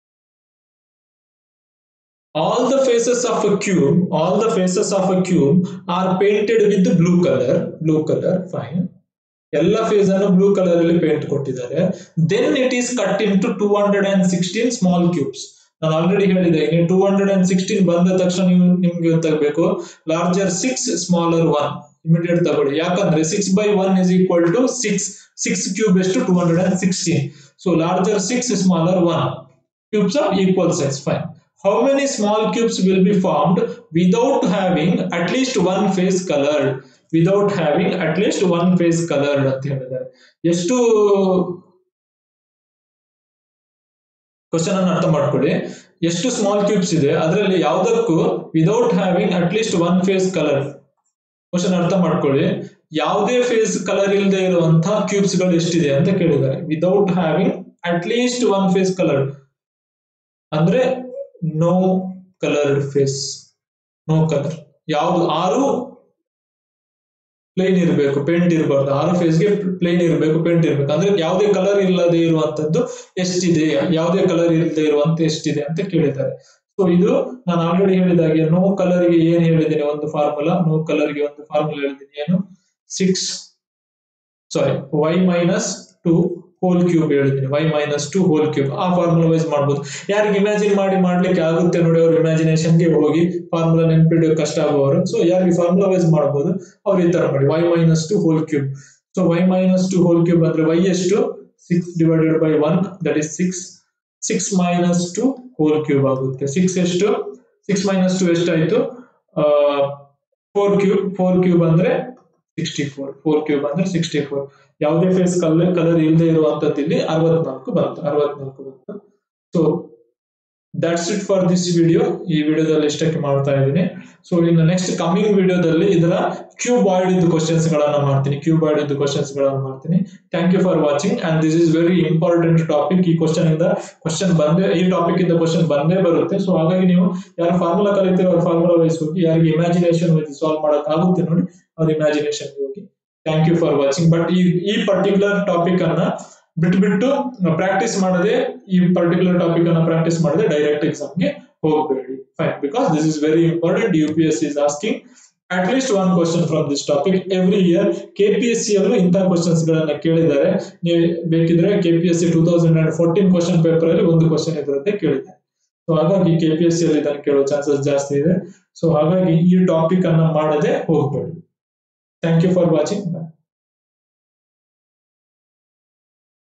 all the faces of a cube all the faces of a cube are painted with blue color blue color fine ಎಲ್ಲ ಫೇಸ್ ಅನ್ನು ಬ್ಲೂ ಕಲರ್ ಅಲ್ಲಿ ಪೇಂಟ್ ಕೊಟ್ಟಿದ್ದಾರೆ then it is cut into two hundred and sixteen small cubes ನಾನು already ಹೇಳಿದೆ ನೀವು two hundred and sixteen ಬಂದ ತಕ್ಷಣ ನೀವು ನಿಮ್ಗೆ ತಗಬೇಕು larger six smaller one immediate ತಗೊಳ್ಳಿ ಯಾಕಂದ್ರೆ six by one is equal to six six cube ಎಷ್ಟು two hundred and sixteen so larger six smaller one cubes of equal size fine how many small cubes will be formed without having at least one face colored without having at least one face colored ಅಂತ ಹೇಳಿದ್ದಾರೆ ಎಷ್ಟು question ಅನ್ನು ಅರ್ಥ ಮಾಡ್ಕೊಳ್ಳಿ ಎಷ್ಟು small cubes ಇದೆ ಅದರಲ್ಲಿ ಯಾವುದಕ್ಕೂ without having at least one face colour question ಅರ್ಥ ಮಾಡ್ಕೊಳ್ಳಿ ಯಾವುದೇ ಫೇಸ್ ಕಲರ್ ಇಲ್ಲದೆ ಇರುವಂತಹ ಕ್ಯೂಬ್ಸ್ ಗಳು ಎಷ್ಟಿದೆ ಅಂತ ಕೇಳಿದ್ದಾರೆ without having at least one face colour ಅಂದ್ರೆ no coloured face no colour ಯಾವ್ದು ಆರು ಪ್ಲೇನ್ ಇರಬೇಕು ಪೇಂಟ್ ಇರಬಾರ್ದು ಆರು ಫೇಸ್ಗೆ ಪ್ಲೇನ್ ಇರಬೇಕು ಪೇಂಟ್ ಇರಬೇಕು ಅಂದ್ರೆ ಯಾವುದೇ ಕಲರ್ ಇಲ್ಲದೆ ಇರುವಂತದ್ದು ಎಷ್ಟಿದೆ ಯಾವುದೇ ಕಲರ್ ಇಲ್ಲದೆ ಇರುವಂತ ಎಷ್ಟಿದೆ ಅಂತ ಕೇಳಿದ್ದಾರೆ ಸೊ ಇದು ನಾನು ಆಲ್ರೆಡಿ ಹೇಳಿದಾಗೆ ನೋ ಕಲರ್ಗೆ ಏನ್ ಹೇಳಿದ್ದೀನಿ ಒಂದು ಫಾರ್ಮುಲಾ ನೋ ಕಲರ್ಗೆ ಒಂದು ಫಾರ್ಮುಲಾ ಹೇಳಿದ್ದೀನಿ ಏನು six sorry y minus two whole cube ಹೇಳಿದ್ದೀನಿ y minus two whole cube ಆ ಫಾರ್ಮುಲಾ ವೈಸ್ ಮಾಡ್ಬೋದು ಯಾರಿಗೆ ಇಮ್ಯಾಜಿನ್ ಮಾಡಿ ಮಾಡ್ಲಿಕ್ಕೆ ಆಗುತ್ತೆ ನೋಡಿ ಅವ್ರ ಇಮ್ಯಾಜಿನೇಷನ್ಗೆ ಹೋಗಿ ಫಾರ್ಮುಲಾ ನೆನ್ಪಿಡೋಕೆ ಕಷ್ಟ ಆಗುವವರು ಸೊ ಯಾರಿಗೆ ಫಾರ್ಮುಲಾ ವೈಸ್ ಮಾಡ್ಬೋದು ಅವ್ರು ಈ ತರ ಮಾಡಿ y minus two whole cube so Y minus two whole cube ಅಂದ್ರೆ ವೈ ಎಷ್ಟು six divided by one that is six six minus two whole cube ಆಗುತ್ತೆ ಸಿಕ್ಸ್ ಎಷ್ಟು ಸಿಕ್ಸ್ ಮೈನಸ್ ಟು ಎಷ್ಟಾಯ್ತು ಫೋರ್ ಕ್ಯೂಬ್ ಫೋರ್ ಕ್ಯೂಬ್ ಅಂದ್ರೆ sixty four four cube ಅಂದ್ರೆ sixty four ಯಾವುದೇ face colour colour ಇಲ್ಲದೆ ಇರುವಂತದ್ದು ಇಲ್ಲಿ ಅರವತ್ನಾಲ್ಕು ಬಂತು ಅರವತ್ನಾಲ್ಕು ಬಂತು so that's it for this video ಈ ವಿಡಿಯೋದಲ್ಲಿ ಇಷ್ಟಕ್ಕೆ ಮಾಡ್ತಾ ಇದ್ದೀನಿ ಸೊ ಇನ್ನು ನೆಕ್ಸ್ಟ್ ಕಮಿಂಗ್ ವಿಡಿಯೋದಲ್ಲಿ ಇದರ ಕ್ಯೂಬಾಯ್ಡ್ ಇದ್ದು ಕ್ವಶನ್ಸ್ ಗಳನ್ನ ಮಾಡ್ತೀನಿ ಕ್ಯೂಬಾಯ್ಡ್ ಇದ್ದು ಕ್ವಶನ್ಸ್ ಗಳನ್ನ ಮಾಡ್ತೀನಿ thank you for watching and this is very important topic ಈ ಕ್ವಶನ್ ಇಂದ ಕ್ವಶನ್ ಬಂದೇ ಈ ಟಾಪಿಕ್ ಇಂದ ಕ್ವಶನ್ ಬಂದೇ ಬರುತ್ತೆ ಸೊ ಹಾಗಾಗಿ ನೀವು ಯಾರು ಫಾರ್ಮುಲಾ ಕಲಿತೀರೋ ಅವ್ರ ಫಾರ್ಮುಲಾ ವೈಸ್ ಹೋಗಿ ಯಾರಿಗೆ ಇಮ್ಯಾಜಿನೇಷನ್ ವೈಸ್ ಸಾಲ್ವ್ ಮಾಡಕ್ ಆಗುತ್ತೆ ನೋಡಿ ಅವ್ರ ಇಮ್ಯಾಜಿನೇಷನ್ ಹೋಗಿ thank you for watching but ಈ ಈ ಪರ್ಟಿಕ್ಯುಲರ್ ಟಾಪಿಕ್ ಅನ್ನ ಬಿಟ್ಬಿಟ್ಟು ಪ್ರಾಕ್ಟೀಸ್ ಮಾಡದೆ ಈ ಪರ್ಟಿಕ್ಯುಲರ್ ಟಾಪಿಕ್ ಅನ್ನ ಪ್ರಾಕ್ಟೀಸ್ ಮಾಡದೆ ಡೈರೆಕ್ಟ್ ಎಕ್ಸಾಮ್ಗೆ ಹೋಗಬೇಡಿ fine because this is very important U P S is asking at least one question from this topic every year K P S C ಅಲ್ಲೂ ಇಂತಹ ಕ್ವಶನ್ಸ್ ಗಳನ್ನ ಕೇಳಿದ್ದಾರೆ ನೀವು ಬೇಕಿದ್ರೆ K P S C two thousand and fourteen question paper ಅಲ್ಲಿ ಒಂದು question ಇದರದ್ದೇ ಕೇಳಿದ್ದಾರೆ so ಹಾಗಾಗಿ ಕೆ ಪಿ ಎಸ್ ಸಿ ಅಲ್ಲಿ ಇದನ್ನು ಕೇಳೋ ಚಾನ್ಸಸ್ ಜಾಸ್ತಿ ಇದೆ ಸೊ ಹಾಗಾಗಿ ಈ ಟಾಪಿಕ್ ಅನ್ನ ಮಾಡದೆ ಹೋಗ್ಬೇಡಿ thank you for watching bye